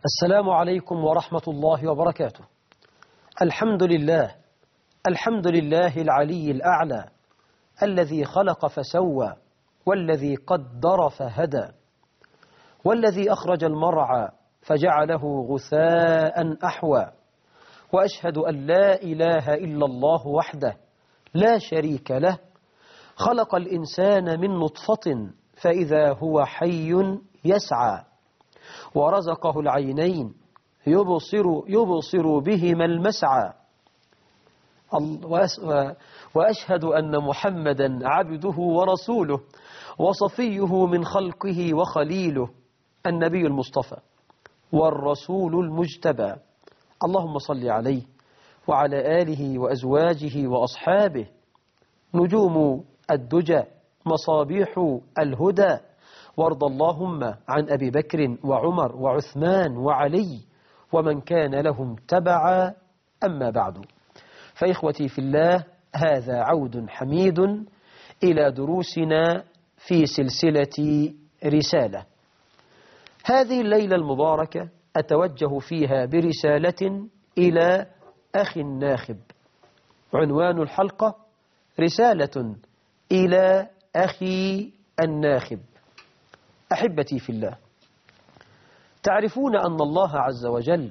السلام عليكم ورحمة الله وبركاته الحمد لله الحمد لله العلي الأعلى الذي خلق فسوى والذي قدر فهدى والذي أخرج المرعى فجعله غثاء أحوى وأشهد أن لا إله إلا الله وحده لا شريك له خلق الإنسان من نطفة فإذا هو حي يسعى ورزقه العينين يبصر, يبصر بهما المسعى وأشهد أن محمدا عبده ورسوله وصفيه من خلقه وخليله النبي المصطفى والرسول المجتبى اللهم صل عليه وعلى آله وأزواجه وأصحابه نجوم الدجى مصابيح الهدى وارض اللهم عن أبي بكر وعمر وعثمان وعلي ومن كان لهم تبعا أما بعد فإخوتي في الله هذا عود حميد إلى دروسنا في سلسلة رسالة هذه الليلة المباركة أتوجه فيها برسالة إلى أخي الناخب عنوان الحلقة رسالة إلى أخي الناخب أحبتي في الله تعرفون أن الله عز وجل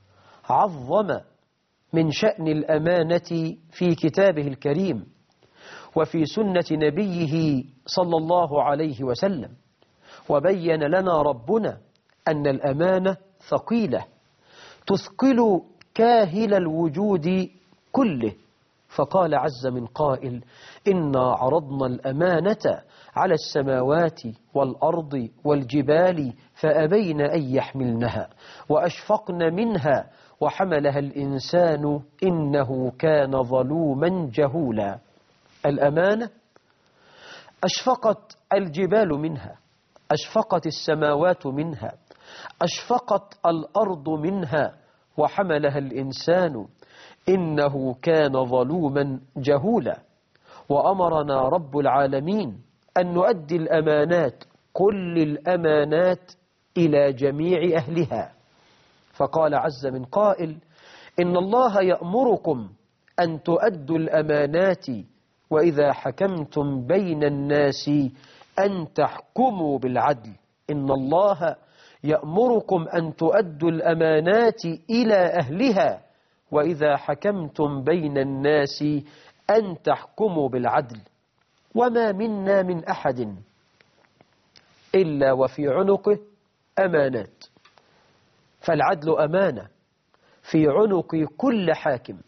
عظم من شأن الأمانة في كتابه الكريم وفي سنة نبيه صلى الله عليه وسلم وبين لنا ربنا أن الأمانة ثقيلة تثقل كاهل الوجود كله فقال عز من قائل إنا عرضنا الأمانة على السماوات والأرض والجبال فأبين أن يحملنها وأشفقن منها وحملها الإنسان إنه كان ظلوما جهولا الأمانة أشفقت الجبال منها أشفقت السماوات منها أشفقت الأرض منها وحملها الإنسان إنه كان ظلوما جهولا وأمرنا رب العالمين أن نؤدي الأمانات كل الأمانات إلى جميع أهلها فقال عز من قائل إن الله يأمركم أن تؤدوا الأمانات وإذا حكمتم بين الناس أن تحكموا بالعدل إن الله يأمركم أن تؤدوا الأمانات إلى أهلها وإذا حكمتم بين الناس أن تحكموا بالعدل وما منا من أحد إلا وفي عنقه أمانات فالعدل أمانة في عنق كل حاكم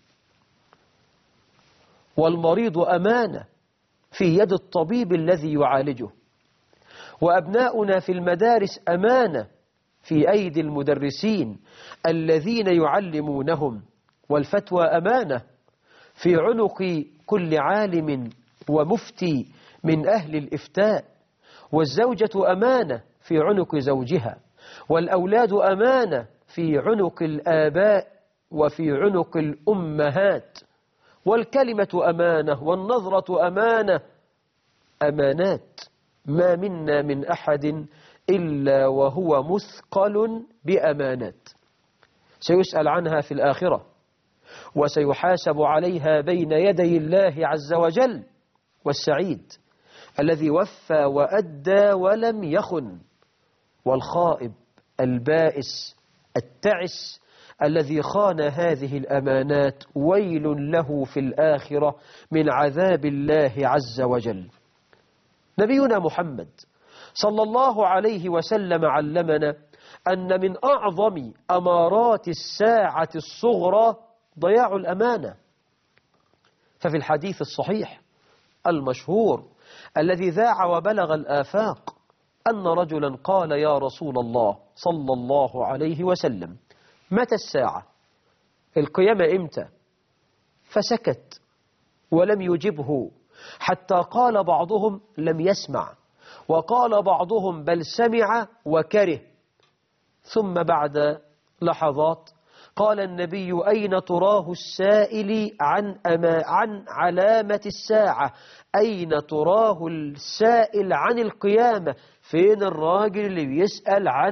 والمريض أمانة في يد الطبيب الذي يعالجه وأبناؤنا في المدارس أمانة في أيدي المدرسين الذين يعلمونهم والفتوى أمانة في عنق كل عالم ومفتي من أهل الإفتاء والزوجة أمانة في عنق زوجها والأولاد أمانة في عنق الآباء وفي عنق الأمهات والكلمة أمانة والنظرة أمانة أمانات ما منا من أحد إلا وهو مثقل بأمانات سيسأل عنها في الآخرة وسيحاسب عليها بين يدي الله عز وجل والسعيد الذي وفى وأدى ولم يخن والخائب البائس التعس الذي خان هذه الأمانات ويل له في الآخرة من عذاب الله عز وجل نبينا محمد صلى الله عليه وسلم علمنا أن من أعظم أمارات الساعة الصغرى ضياع الأمانة ففي الحديث الصحيح المشهور الذي ذاع وبلغ الآفاق أن رجلا قال يا رسول الله صلى الله عليه وسلم متى الساعة القيامة إمتى فسكت ولم يجبه حتى قال بعضهم لم يسمع وقال بعضهم بل سمع وكره ثم بعد لحظات قال النبي أين تراه السائل عن, أما عن علامة الساعة أين تراه السائل عن القيامة فين الراجل اللي بيسأل عن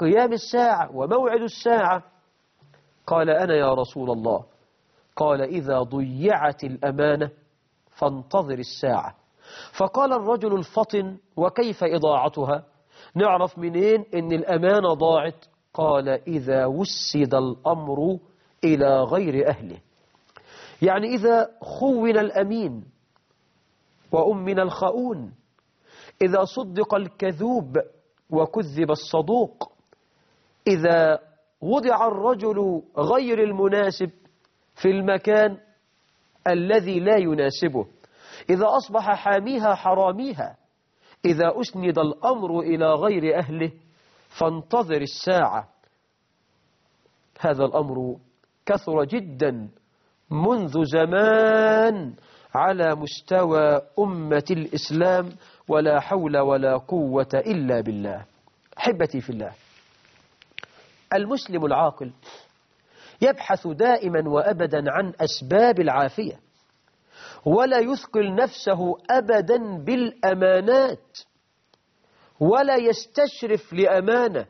قيام الساعة وموعد الساعة قال أنا يا رسول الله قال إذا ضيعت الأمانة فانتظر الساعة فقال الرجل الفطن وكيف إضاعتها نعرف منين إن الأمانة ضاعت قال إذا وسد الأمر إلى غير أهله يعني إذا خون الأمين وأمن الخؤون إذا صدق الكذوب وكذب الصدوق إذا وضع الرجل غير المناسب في المكان الذي لا يناسبه إذا أصبح حاميها حراميها إذا أسند الأمر إلى غير أهله فانتظر الساعة هذا الأمر كثر جدا منذ زمان على مستوى أمة الإسلام ولا حول ولا قوة إلا بالله حبتي في الله المسلم العاقل يبحث دائما وأبدا عن أسباب العافية ولا يثقل نفسه أبدا بالأمانات ولا يستشرف لأمانة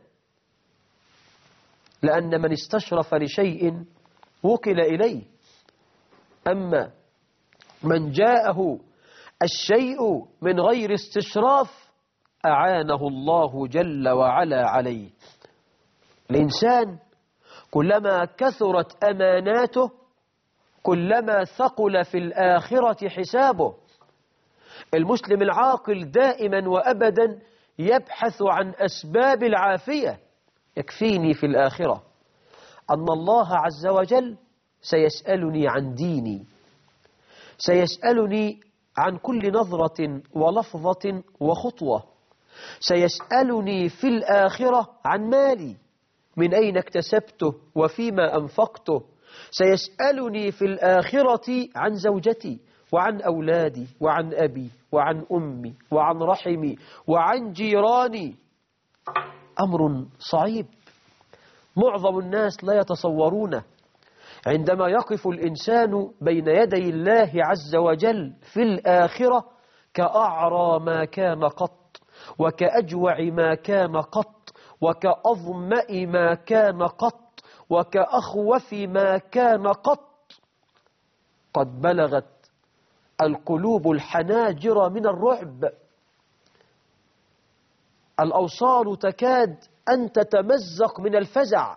لأن من استشرف لشيء وكل إليه أما من جاءه الشيء من غير استشراف أعانه الله جل وعلا عليه الإنسان كلما كثرت أماناته كلما ثقل في الآخرة حسابه المسلم العاقل دائما وأبدا يبحث عن أسباب العافية يكفيني في الآخرة أن الله عز وجل سيسألني عن ديني سيسألني عن كل نظرة ولفظة وخطوة سيسألني في الآخرة عن مالي من أين اكتسبته وفيما أنفقته سيسألني في الآخرة عن زوجتي وعن أولادي وعن أبي وعن أمي وعن رحمي وعن جيراني أمر صعيب معظم الناس لا يتصورونه عندما يقف الإنسان بين يدي الله عز وجل في الآخرة كأعرى ما كان قط وكأجوع ما كان قط وكأظمأ ما كان قط وكأخوف ما كان قط قد بلغت القلوب الحناجر من الرعب الأوصال تكاد أن تتمزق من الفزع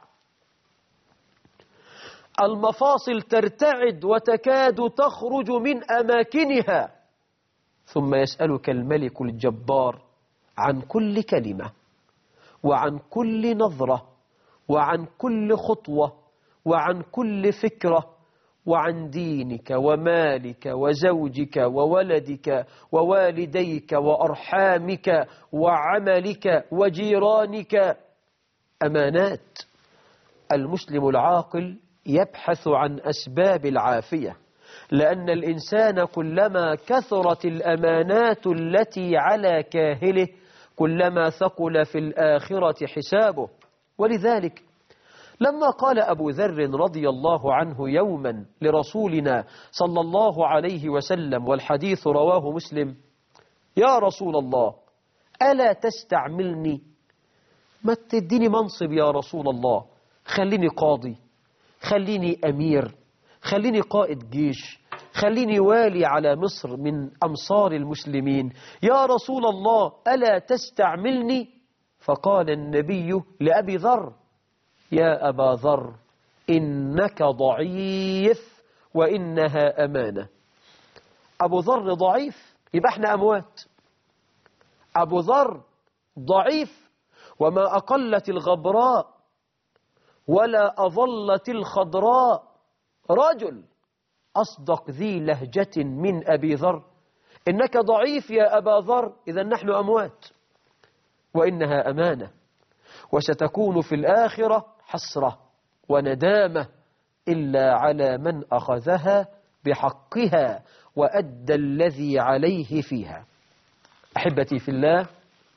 المفاصل ترتعد وتكاد تخرج من أماكنها ثم يسألك الملك الجبار عن كل كلمة وعن كل نظرة وعن كل خطوة وعن كل فكرة وعن دينك ومالك وزوجك وولدك ووالديك وأرحامك وعملك وجيرانك أمانات المسلم العاقل يبحث عن أسباب العافية لأن الإنسان كلما كثرت الأمانات التي على كاهله كلما ثقل في الآخرة حسابه ولذلك لما قال أبو ذر رضي الله عنه يوما لرسولنا صلى الله عليه وسلم والحديث رواه مسلم يا رسول الله ألا تستعملني ما تديني منصب يا رسول الله خليني قاضي خليني أمير خليني قائد جيش خليني والي على مصر من أمصار المسلمين يا رسول الله ألا تستعملني فقال النبي لأبي ذر يا أبا ذر إنك ضعيف وإنها أمانة أبو ذر ضعيف يبقى احنا أموات أبو ذر ضعيف وما أقلت الغبراء ولا أظلت الخضراء رجل أصدق ذي لهجة من أبي ذر إنك ضعيف يا أبا ذر إذا نحن أموات وإنها أمانة وستكون في الآخرة حسرة وندامة إلا على من أخذها بحقها وأدى الذي عليه فيها أحبتي في الله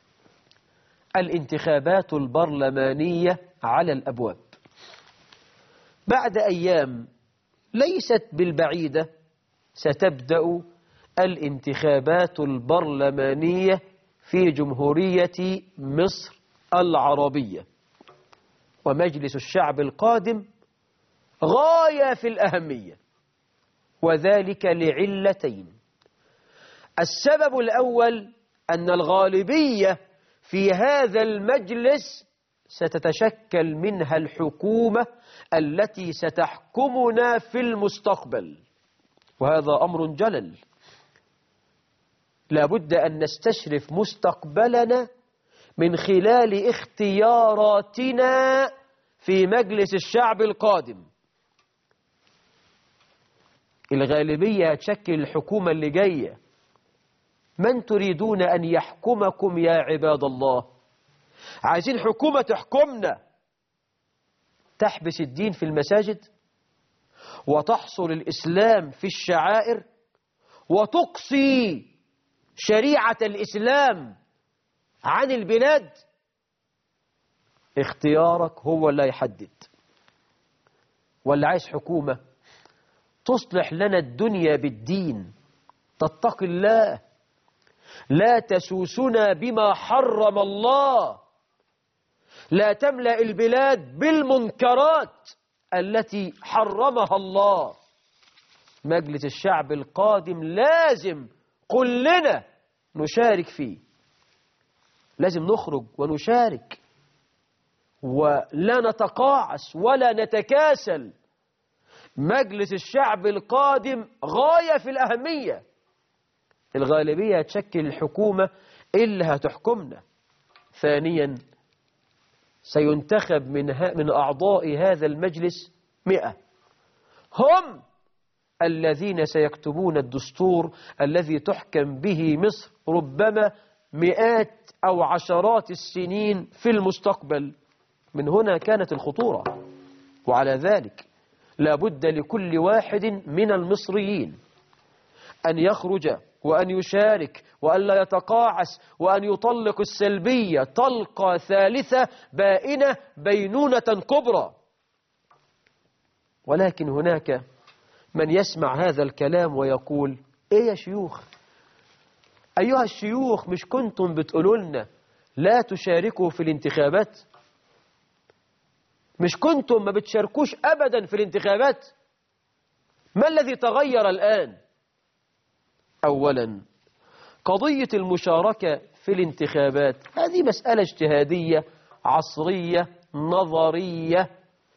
الانتخابات البرلمانية على الأبواب بعد أيام ليست بالبعيدة ستبدأ الانتخابات البرلمانية في جمهورية مصر العربية ومجلس الشعب القادم غاية في الأهمية وذلك لعلتين السبب الأول أن الغالبية في هذا المجلس ستتشكل منها الحكومة التي ستحكمنا في المستقبل وهذا أمر جلل لابد أن نستشرف مستقبلنا من خلال اختياراتنا في مجلس الشعب القادم الغالبية هتشكل الحكومة اللي جاية من تريدون أن يحكمكم يا عباد الله عايزين حكومة تحكمنا تحبس الدين في المساجد وتحصر الإسلام في الشعائر وتقصي شريعة الإسلام عن البلاد اختيارك هو اللي يحدد ولا عايز حكومة تصلح لنا الدنيا بالدين تتقي الله لا تسوسنا بما حرم الله لا تملأ البلاد بالمنكرات التي حرمها الله مجلس الشعب القادم لازم كلنا نشارك فيه لازم نخرج ونشارك ولا نتقاعس ولا نتكاسل مجلس الشعب القادم غاية في الأهمية الغالبية تشكل الحكومة اللي هتحكمنا ثانيا سينتخب من, من أعضاء هذا المجلس مئة هم الذين سيكتبون الدستور الذي تحكم به مصر ربما مئات أو عشرات السنين في المستقبل من هنا كانت الخطورة وعلى ذلك لا بد لكل واحد من المصريين أن يخرج وأن يشارك وأن لا يتقاعس وأن يطلق السلبية طلقة ثالثة بائنة بينونة كبرى ولكن هناك من يسمع هذا الكلام ويقول ايه يا شيوخ ايها الشيوخ مش كنتم بتقولوا لنا لا تشاركوا في الانتخابات مش كنتم ما بتشاركوش ابدا في الانتخابات ما الذي تغير الان اولا قضية المشاركة في الانتخابات هذه مسألة اجتهادية عصرية نظرية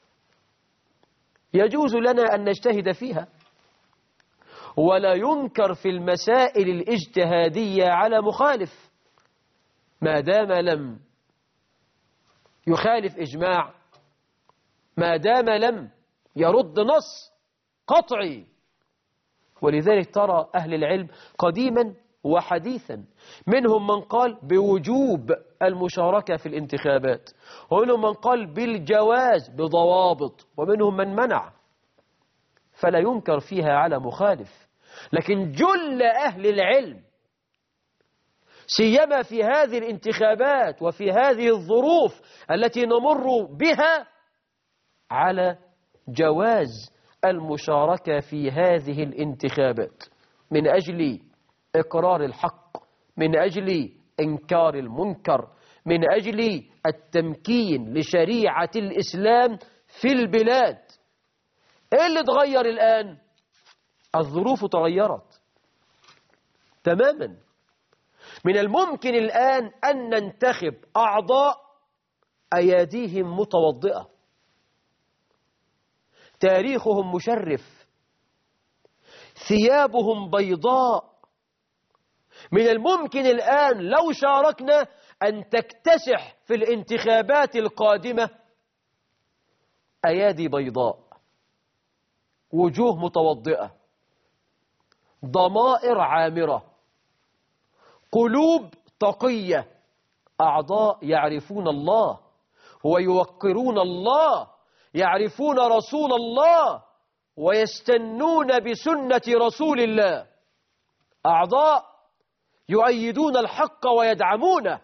يجوز لنا أن نجتهد فيها ولا ينكر في المسائل الاجتهادية على مخالف ما دام لم يخالف إجماع ما دام لم يرد نص قطعي ولذلك ترى أهل العلم قديما وحديثا منهم من قال بوجوب المشاركة في الانتخابات ومنهم من قال بالجواز بضوابط ومنهم من منع فلا ينكر فيها على مخالف لكن جل أهل العلم سيما في هذه الانتخابات وفي هذه الظروف التي نمر بها على جواز المشاركة في هذه الانتخابات من أجل إقرار الحق من أجل إنكار المنكر من أجل التمكين لشريعة الإسلام في البلاد إيه اللي تغير الآن الظروف تغيرت تماما من الممكن الآن أن ننتخب أعضاء أياديهم متوضئة تاريخهم مشرف ثيابهم بيضاء من الممكن الآن لو شاركنا أن تكتسح في الانتخابات القادمة أيادي بيضاء وجوه متوضئة ضمائر عامرة قلوب تقية أعضاء يعرفون الله ويوقرون الله يعرفون رسول الله ويستنون بسنة رسول الله أعضاء يؤيدون الحق ويدعمونه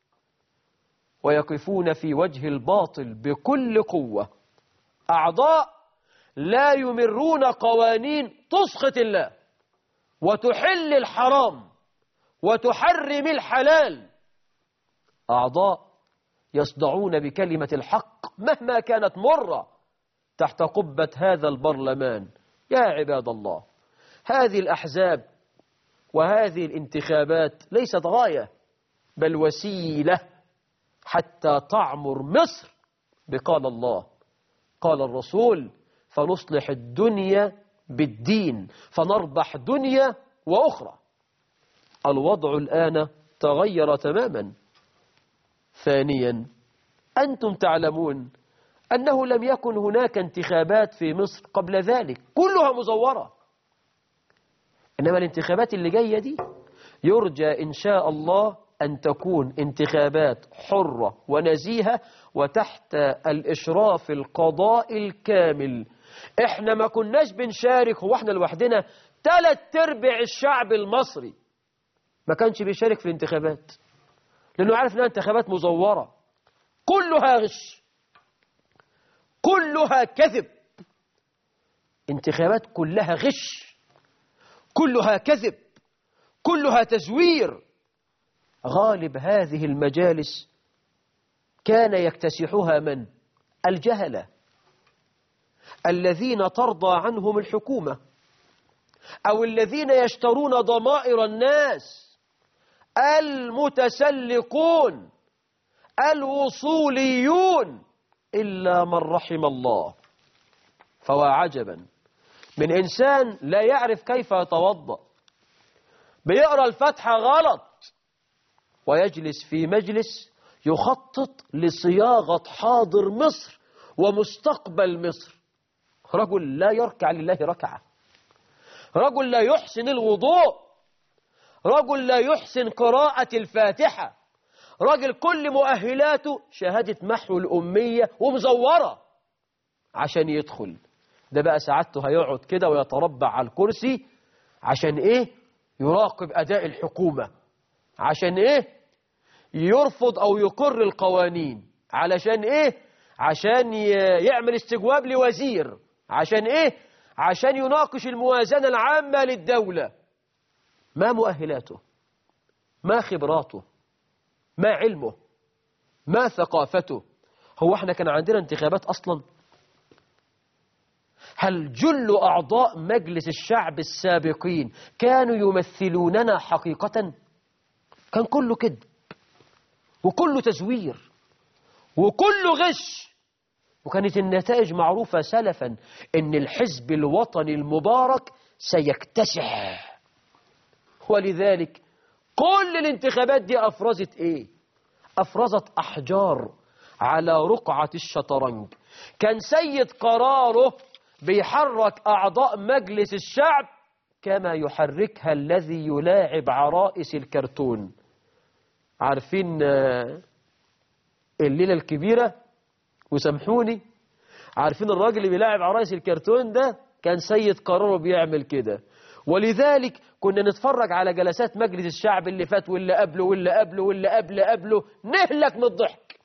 ويقفون في وجه الباطل بكل قوة أعضاء لا يمرون قوانين تسخط الله وتحل الحرام وتحرم الحلال أعضاء يصدعون بكلمة الحق مهما كانت مرة تحت قبة هذا البرلمان يا عباد الله هذه الأحزاب وهذه الانتخابات ليست غاية بل وسيلة حتى تعمر مصر بقال الله قال الرسول فنصلح الدنيا بالدين فنربح دنيا وأخرى الوضع الآن تغير تماما ثانيا أنتم تعلمون أنه لم يكن هناك انتخابات في مصر قبل ذلك كلها مزورة إنما الانتخابات اللي جاية دي يرجى إن شاء الله أن تكون انتخابات حرة ونزيهة وتحت الإشراف القضاء الكامل إحنا ما كناش بنشارك هو إحنا لوحدنا ثلاث ارباع الشعب المصري ما كانش بيشارك في الانتخابات لأنه عارف أنها انتخابات مزورة كلها غش كلها كذب انتخابات كلها غش كلها كذب كلها تزوير غالب هذه المجالس كان يكتسحها من الجهلة الذين ترضى عنهم الحكومة أو الذين يشترون ضمائر الناس المتسلقون الوصوليون إلا من رحم الله فوا عجبا من إنسان لا يعرف كيف يتوضأ بيقرأ الفتحة غلط ويجلس في مجلس يخطط لصياغة حاضر مصر ومستقبل مصر رجل لا يركع لله ركعة رجل لا يحسن الوضوء رجل لا يحسن قراءة الفاتحة رجل كل مؤهلاته شهادة محو الأمية ومزورة عشان يدخل ده بقى سعادته هيقعد كده ويتربع على الكرسي عشان ايه يراقب أداء الحكومة عشان ايه يرفض أو يقر القوانين علشان ايه عشان يعمل استجواب لوزير عشان ايه عشان يناقش الموازنة العامة للدولة ما مؤهلاته ما خبراته ما علمه ما ثقافته هو احنا كان عندنا انتخابات أصلا هل جل أعضاء مجلس الشعب السابقين كانوا يمثلوننا حقيقة كان كله كذب وكله تزوير وكله غش وكانت النتائج معروفة سلفا ان الحزب الوطني المبارك سيكتسح ولذلك كل الانتخابات دي أفرزت ايه أفرزت أحجار على رقعة الشطرنج كان سيد قراره بيحرك أعضاء مجلس الشعب كما يحركها الذي يلاعب عرائس الكرتون عارفين الليلة الكبيرة وسامحوني عارفين الراجل اللي بيلاعب عرائس الكرتون ده كان سيد قراره بيعمل كده ولذلك كنا نتفرج على جلسات مجلس الشعب اللي فات واللي قبله واللي قبله واللي قبل قبله نهلك من الضحك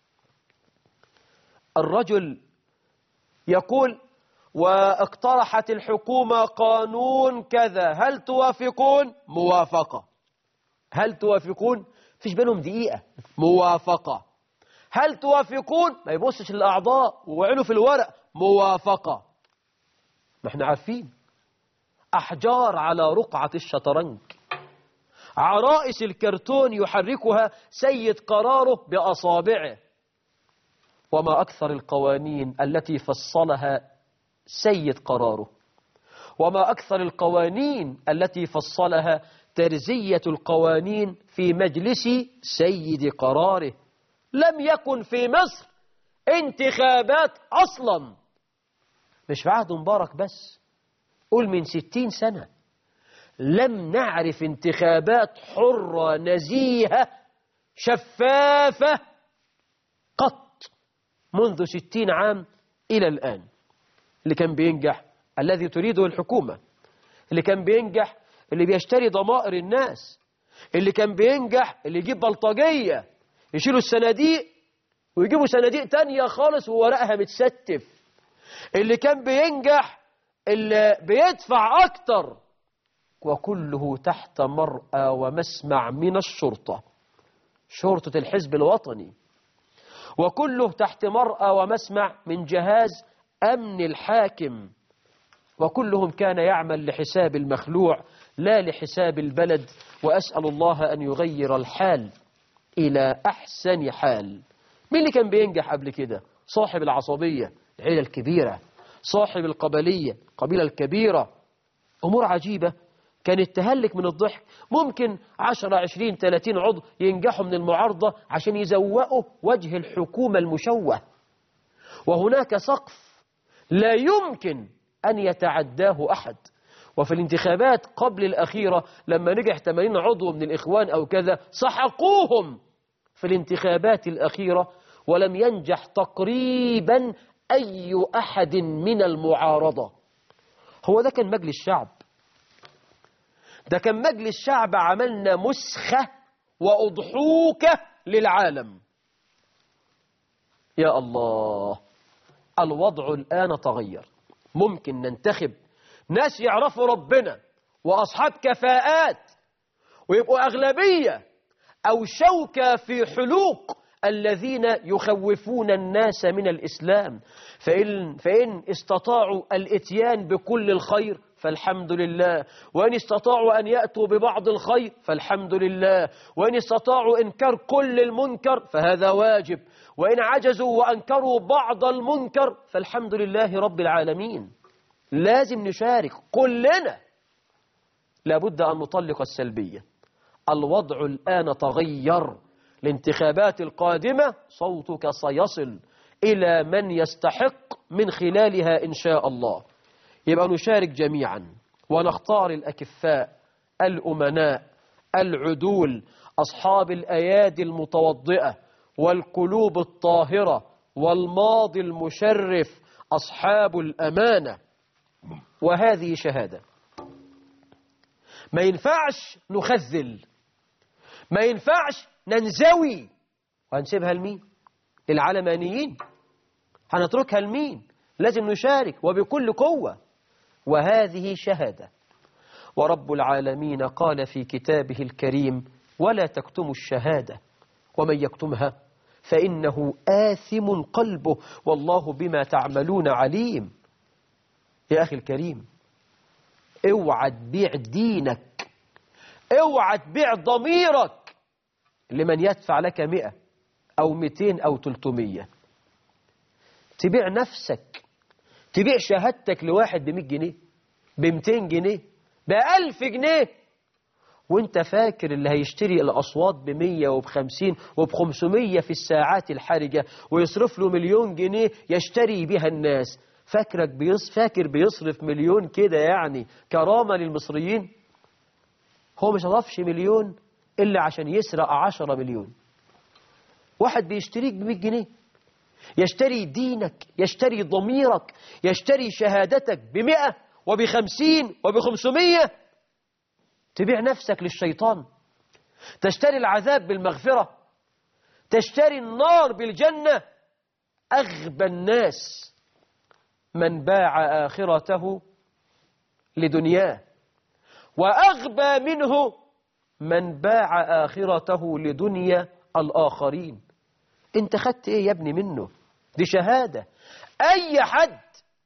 الرجل يقول واقترحت الحكومة قانون كذا هل توافقون موافقة هل توافقون فيش بينهم دقيقة موافقة هل توافقون ما يبصش الأعضاء وعينه في الورق موافقة ما احنا عارفين أحجار على رقعة الشطرنج عرائس الكرتون يحركها سيد قراره بأصابعه وما أكثر القوانين التي فصلها سيد قراره وما أكثر القوانين التي فصلها ترزية القوانين في مجلس سيد قراره لم يكن في مصر انتخابات أصلا مش في عهد مبارك بس قول من ستين سنة لم نعرف انتخابات حرة نزيهة شفافة قط منذ ستين عام إلى الآن اللي كان بينجح الذي تريده الحكومة اللي كان بينجح اللي بيشتري ضمائر الناس اللي كان بينجح اللي يجيب بلطجية يشيلوا الصناديق ويجيبوا صناديق تانية خالص وورقها متستف اللي كان بينجح اللي بيدفع أكتر وكله تحت مرأى ومسمع من الشرطة شرطة الحزب الوطني وكله تحت مرأى ومسمع من جهاز أمن الحاكم وكلهم كان يعمل لحساب المخلوع لا لحساب البلد وأسأل الله أن يغير الحال إلى أحسن حال مين اللي كان بينجح قبل كده صاحب العصبية العيلة الكبيرة صاحب القبلية القبيلة الكبيرة أمور عجيبة كانت تهلك من الضحك ممكن 10 20 30 عضو ينجحوا من المعارضة عشان يزوقوا وجه الحكومة المشوه وهناك سقف لا يمكن أن يتعداه أحد وفي الانتخابات قبل الأخيرة لما نجح 80 عضو من الإخوان أو كذا سحقوهم في الانتخابات الأخيرة ولم ينجح تقريبا أي أحد من المعارضة هو ده كان مجلس شعب ده كان مجلس شعب عملنا مسخة وأضحوكة للعالم يا الله الوضع الآن تغير ممكن ننتخب ناس يعرفوا ربنا وأصحاب كفاءات ويبقوا أغلبية أو شوكة في حلوق الذين يخوفون الناس من الإسلام فإن, فإن استطاعوا الاتيان بكل الخير فالحمد لله وإن استطاعوا أن يأتوا ببعض الخير فالحمد لله وإن استطاعوا إنكار كل المنكر فهذا واجب وإن عجزوا وأنكروا بعض المنكر فالحمد لله رب العالمين لازم نشارك كلنا لابد أن نطلق السلبية الوضع الآن تغير الانتخابات القادمة صوتك سيصل إلى من يستحق من خلالها إن شاء الله يبقى نشارك جميعا ونختار الأكفاء الأمناء العدول أصحاب الأيادي المتوضئة والقلوب الطاهرة والماضي المشرف أصحاب الأمانة وهذه شهادة ما ينفعش نخذل ما ينفعش ننزوي وهنسيبها لمين للعلمانيين هنتركها لمين لازم نشارك وبكل قوة وهذه شهادة ورب العالمين قال في كتابه الكريم ولا تكتموا الشهادة ومن يكتمها فإنه آثم قلبه والله بما تعملون عليم يا أخي الكريم اوعى تبيع دينك اوعى تبيع ضميرك لمن يدفع لك مئة أو مئتين أو تلتمية تبيع نفسك تبيع شهادتك لواحد بمئة جنيه بمتين جنيه بألف جنيه وانت فاكر اللي هيشتري الأصوات بمية وبخمسين وبخمسمية في الساعات الحرجة ويصرف له مليون جنيه يشتري بها الناس فاكرك بيص فاكر بيصرف مليون كده يعني كرامة للمصريين هو مش هضافش مليون إلا عشان يسرق عشرة مليون واحد بيشتريك بمئة جنيه يشتري دينك يشتري ضميرك يشتري شهادتك بمئة وبخمسين وبخمسمية تبيع نفسك للشيطان تشتري العذاب بالمغفرة تشتري النار بالجنة أغبى الناس من باع آخرته لدنياه وأغبى منه من باع آخرته لدنيا الآخرين انت خدت ايه يا ابني منه دي شهادة اي حد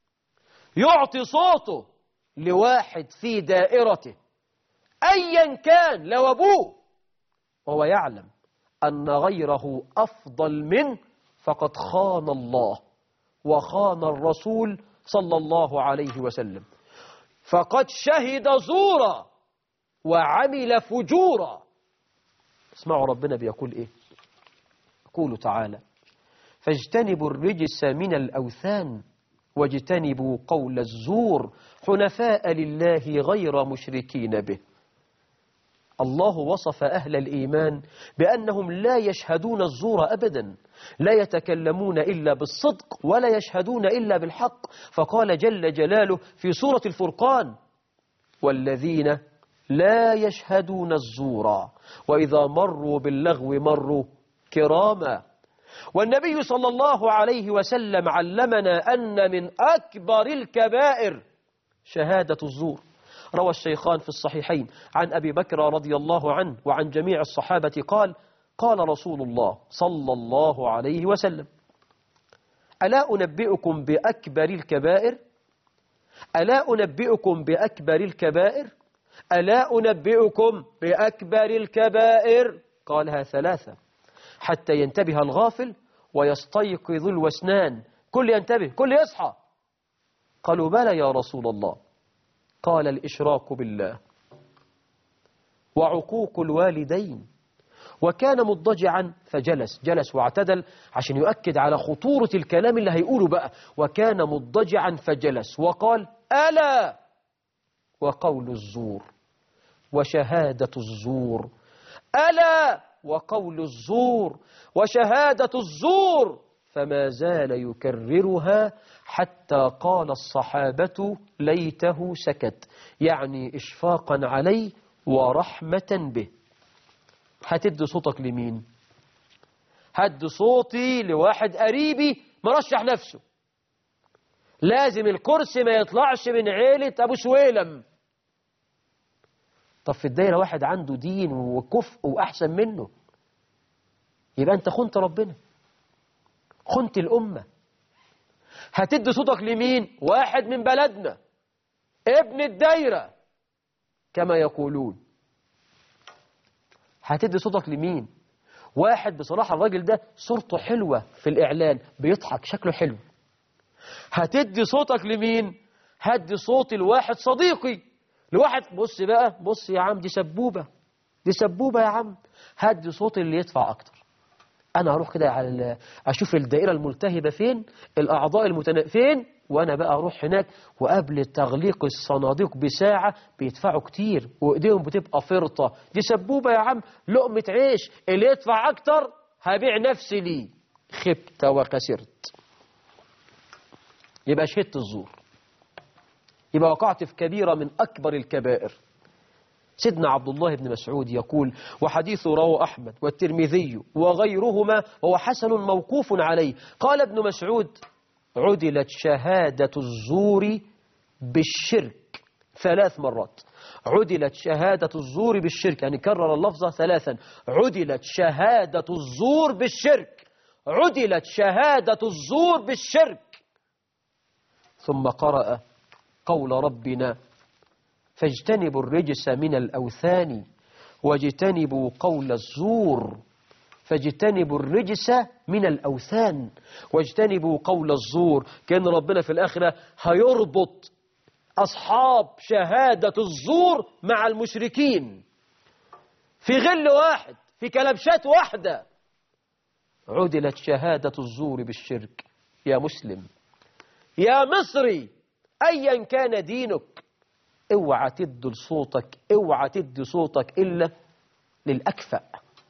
يعطي صوته لواحد في دائرته ايا كان لو ابوه وهو يعلم ان غيره افضل منه فقد خان الله وخان الرسول صلى الله عليه وسلم فقد شهد زورا وعمل فجورا اسمعوا ربنا بيقول ايه يقول تعالى فاجتنبوا الرجس من الأوثان واجتنبوا قول الزور حنفاء لله غير مشركين به الله وصف أهل الإيمان بأنهم لا يشهدون الزور أبدا لا يتكلمون إلا بالصدق ولا يشهدون إلا بالحق فقال جل جلاله في سورة الفرقان والذين لا يشهدون الزور وإذا مروا باللغو مروا كراما والنبي صلى الله عليه وسلم علمنا أن من أكبر الكبائر شهادة الزور روى الشيخان في الصحيحين عن أبي بكر رضي الله عنه وعن جميع الصحابة قال قال رسول الله صلى الله عليه وسلم ألا أنبئكم بأكبر الكبائر ألا أنبئكم بأكبر الكبائر ألا أنبئكم بأكبر الكبائر قالها ثلاثة حتى ينتبه الغافل ويستيقظ الوسنان كل ينتبه كل يصحى قالوا بلى يا رسول الله قال الإشراك بالله وعقوق الوالدين وكان مضجعا فجلس جلس واعتدل عشان يؤكد على خطورة الكلام اللي هيقوله بقى وكان مضجعا فجلس وقال ألا وقول الزور وشهادة الزور ألا وقول الزور وشهادة الزور فما زال يكررها حتى قال الصحابة ليته سكت يعني إشفاقا عليه ورحمة به هتدي صوتك لمين هدي صوتي لواحد قريبي مرشح نفسه لازم الكرسي ما يطلعش من عيلة أبو سويلم طب في الدايرة واحد عنده دين وكفء وأحسن منه يبقى أنت خنت ربنا خنت الأمة هتدي صوتك لمين واحد من بلدنا ابن الدايرة كما يقولون هتدي صوتك لمين واحد بصراحة الراجل ده صورته حلوة في الإعلان بيضحك شكله حلو هتدي صوتك لمين هدي صوتي لواحد صديقي لواحد بص بقى بص يا عم دي سبوبة دي سبوبة يا عم هدي صوتي اللي يدفع أكتر أنا هروح كده على ال- أشوف الدائرة الملتهبة فين الأعضاء المتنا فين وأنا بقى أروح هناك وقبل تغليق الصناديق بساعة بيدفعوا كتير وإيديهم بتبقى فرطة دي سبوبة يا عم لقمة عيش اللي يدفع أكتر هبيع نفسي ليه خبت وخسرت يبقى شهدت الزور يبقى وقعت في كبيرة من أكبر الكبائر سيدنا عبد الله بن مسعود يقول وحديث رواه أحمد والترمذي وغيرهما وهو حسن موقوف عليه قال ابن مسعود عدلت شهادة الزور بالشرك ثلاث مرات عدلت شهادة الزور بالشرك يعني كرر اللفظة ثلاثا عدلت شهادة الزور بالشرك عدلت شهادة الزور بالشرك ثم قرأ قول ربنا فاجتنبوا الرجس من الأوثان واجتنبوا قول الزور فاجتنبوا الرجس من الأوثان واجتنبوا قول الزور كان ربنا في الآخرة هيربط أصحاب شهادة الزور مع المشركين في غل واحد في كلبشات واحدة عدلت شهادة الزور بالشرك يا مسلم يا مصري أيا كان دينك اوعى تدي لصوتك اوعى تدي صوتك إلا للأكفأ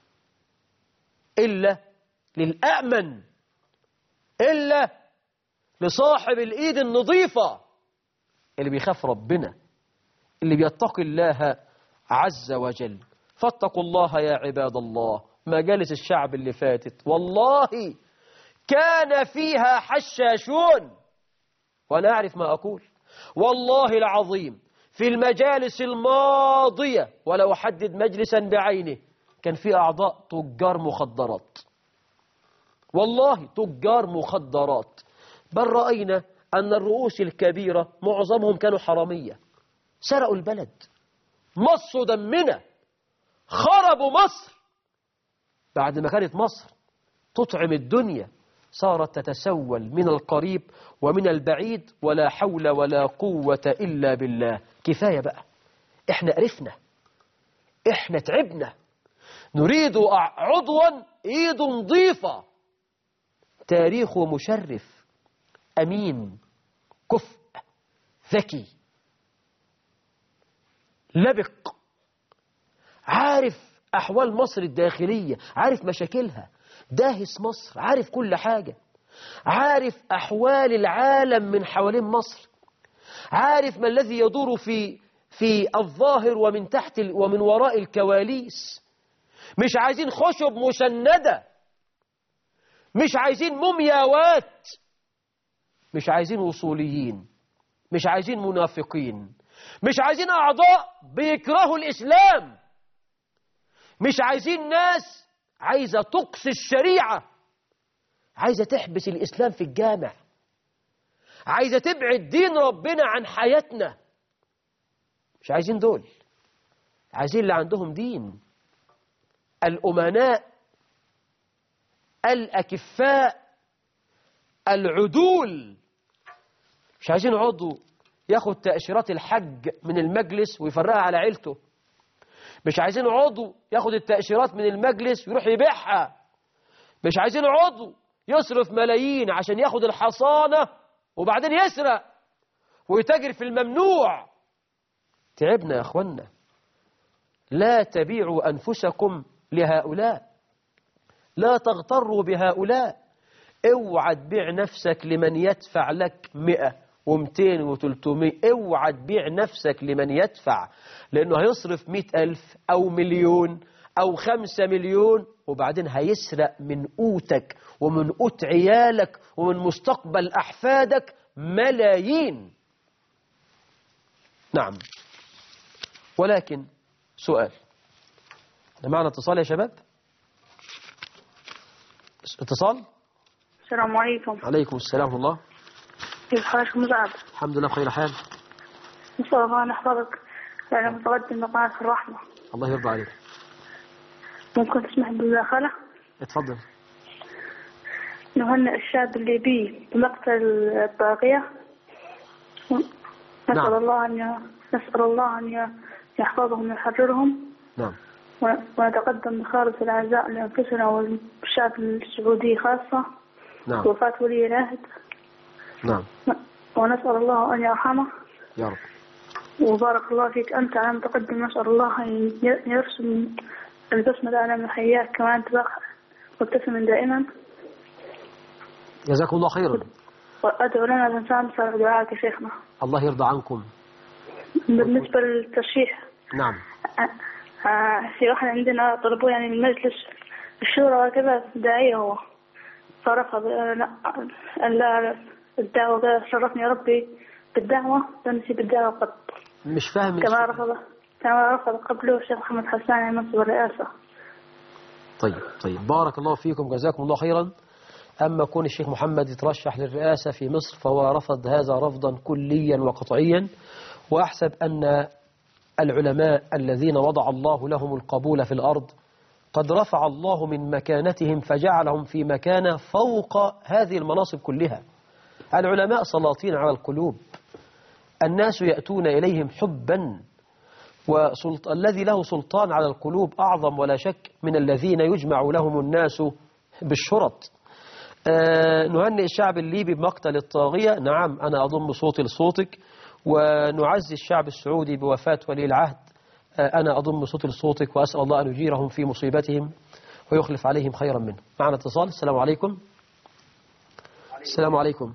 إلا للأأمن إلا لصاحب الإيد النظيفة اللي بيخاف ربنا اللي بيتقي الله عز وجل فاتقوا الله يا عباد الله مجالس الشعب اللي فاتت والله كان فيها حشاشون وأنا أعرف ما أقول والله العظيم في المجالس الماضية ولو أحدد مجلسا بعينه كان في أعضاء تجار مخدرات والله تجار مخدرات بل رأينا أن الرؤوس الكبيرة معظمهم كانوا حرامية سرقوا البلد مصوا دمنا خربوا مصر بعد ما كانت مصر تطعم الدنيا صارت تتسول من القريب ومن البعيد ولا حول ولا قوة إلا بالله كفاية بقى احنا قرفنا احنا تعبنا نريد عضوا ايد نظيفة تاريخه مشرف أمين كفء ذكي لبق عارف أحوال مصر الداخلية عارف مشاكلها داهس مصر عارف كل حاجة عارف أحوال العالم من حوالين مصر عارف ما الذي يدور في في الظاهر ومن تحت ال- ومن وراء الكواليس مش عايزين خشب مسندة مش عايزين مومياوات مش عايزين وصوليين مش عايزين منافقين مش عايزين أعضاء بيكرهوا الإسلام مش عايزين ناس عايزة تقصي الشريعة عايزة تحبس الإسلام في الجامع عايزة تبعد دين ربنا عن حياتنا مش عايزين دول عايزين اللي عندهم دين الأمناء الأكفاء العدول مش عايزين عضو ياخد تأشيرات الحج من المجلس ويفرقها على عيلته مش عايزين عضو ياخد التأشيرات من المجلس ويروح يبيعها مش عايزين عضو يصرف ملايين عشان ياخد الحصانة وبعدين يسرق ويتاجر في الممنوع تعبنا يا أخوانا لا تبيعوا أنفسكم لهؤلاء لا تغتروا بهؤلاء اوعى تبيع نفسك لمن يدفع لك مئة ومتين وتلتمية اوعى تبيع نفسك لمن يدفع لأنه هيصرف مئة ألف أو مليون أو خمسة مليون وبعدين هيسرق من قوتك ومن قوت عيالك ومن مستقبل أحفادك ملايين نعم ولكن سؤال معنا اتصال يا شباب اتصال السلام عليكم عليكم السلام ورحمة الله كيف حالك مساعد الحمد لله بخير حال نسأل الله أن يحفظك لأن متقدم بقناة الرحمة الله يرضى عليك ممكن تسمح بالمداخلة اتفضل نهنئ الشاب الليبي بمقتل الطاغية نسأل نعم. الله أن ي- نسأل الله أن ي- يحفظهم ويحررهم نعم ون- ونتقدم بخالص العزاء لأنفسنا والشعب السعودي خاصة نعم وفاة ولي العهد نعم ونسأل الله أن يرحمه يا رب وبارك الله فيك أنت على متقدم نسأل الله أن ي- يرسم البسمة على من حياك كما أنت بخ مبتسما دائما جزاكم الله خيرا وأدعو لنا الإنسان بسبب دعائك يا شيخنا الله يرضى عنكم بالنسبة للترشيح نعم آه، آه، في واحد عندنا طلبوه يعني من مجلس الشورى وكذا داعية هو فرفض آه، لا آه، لا الدعوة قال شرفني ربي بالدعوة لم يسيب الدعوة قط مش فاهم كما رفض كما رفض قبله الشيخ محمد حسان عن منصب الرئاسة طيب طيب بارك الله فيكم جزاكم الله خيرا أما كون الشيخ محمد يترشح للرئاسة في مصر فهو رفض هذا رفضا كليا وقطعيا وأحسب أن العلماء الذين وضع الله لهم القبول في الأرض قد رفع الله من مكانتهم فجعلهم في مكانة فوق هذه المناصب كلها العلماء سلاطين على القلوب الناس يأتون إليهم حبا وسلط... الذي له سلطان على القلوب أعظم ولا شك من الذين يجمع لهم الناس بالشرط آه نهنئ الشعب الليبي بمقتل الطاغية نعم أنا أضم صوتي لصوتك ونعزي الشعب السعودي بوفاة ولي العهد آه أنا أضم صوتي لصوتك وأسأل الله أن يجيرهم في مصيبتهم ويخلف عليهم خيرا منه معنا اتصال السلام عليكم السلام عليكم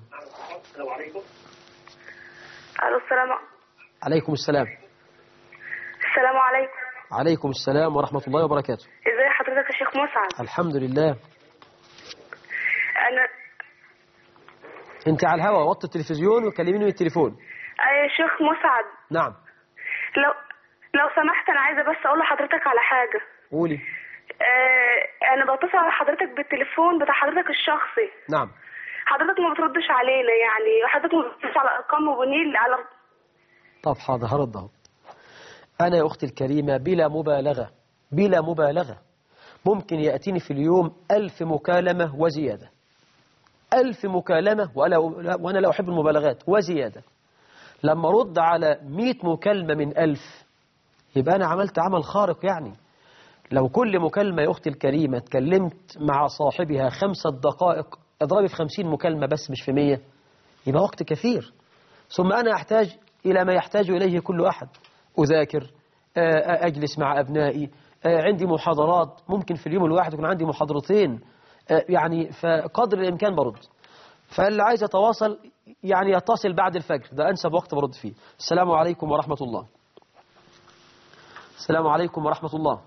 ألو السلام عليكم السلام السلام عليكم عليكم السلام ورحمة الله وبركاته ازي حضرتك يا شيخ مسعد الحمد لله انا انت على الهواء وطي التلفزيون وكلميني من التليفون أي يا شيخ مسعد نعم لو لو سمحت انا عايزه بس اقول لحضرتك على حاجه قولي آه انا بتصل على حضرتك بالتليفون بتاع حضرتك الشخصي نعم حضرتك ما بتردش علينا يعني حضرتك ما بتردش على ارقام وبنيل على طب حاضر هرد اهو أنا يا أختي الكريمة بلا مبالغة بلا مبالغة ممكن يأتيني في اليوم ألف مكالمة وزيادة ألف مكالمة وأنا, وأنا لا أحب المبالغات وزيادة لما رد على مئة مكالمة من ألف يبقى أنا عملت عمل خارق يعني لو كل مكالمة يا أختي الكريمة اتكلمت مع صاحبها خمسة دقائق اضربي في خمسين مكالمة بس مش في مية يبقى وقت كثير ثم أنا أحتاج إلى ما يحتاج إليه كل أحد أذاكر آه، أجلس مع أبنائي آه، عندي محاضرات ممكن في اليوم الواحد يكون عندي محاضرتين آه، يعني فقدر الإمكان برد فاللي عايز يتواصل يعني يتصل بعد الفجر ده أنسب وقت برد فيه السلام عليكم ورحمة الله السلام عليكم ورحمة الله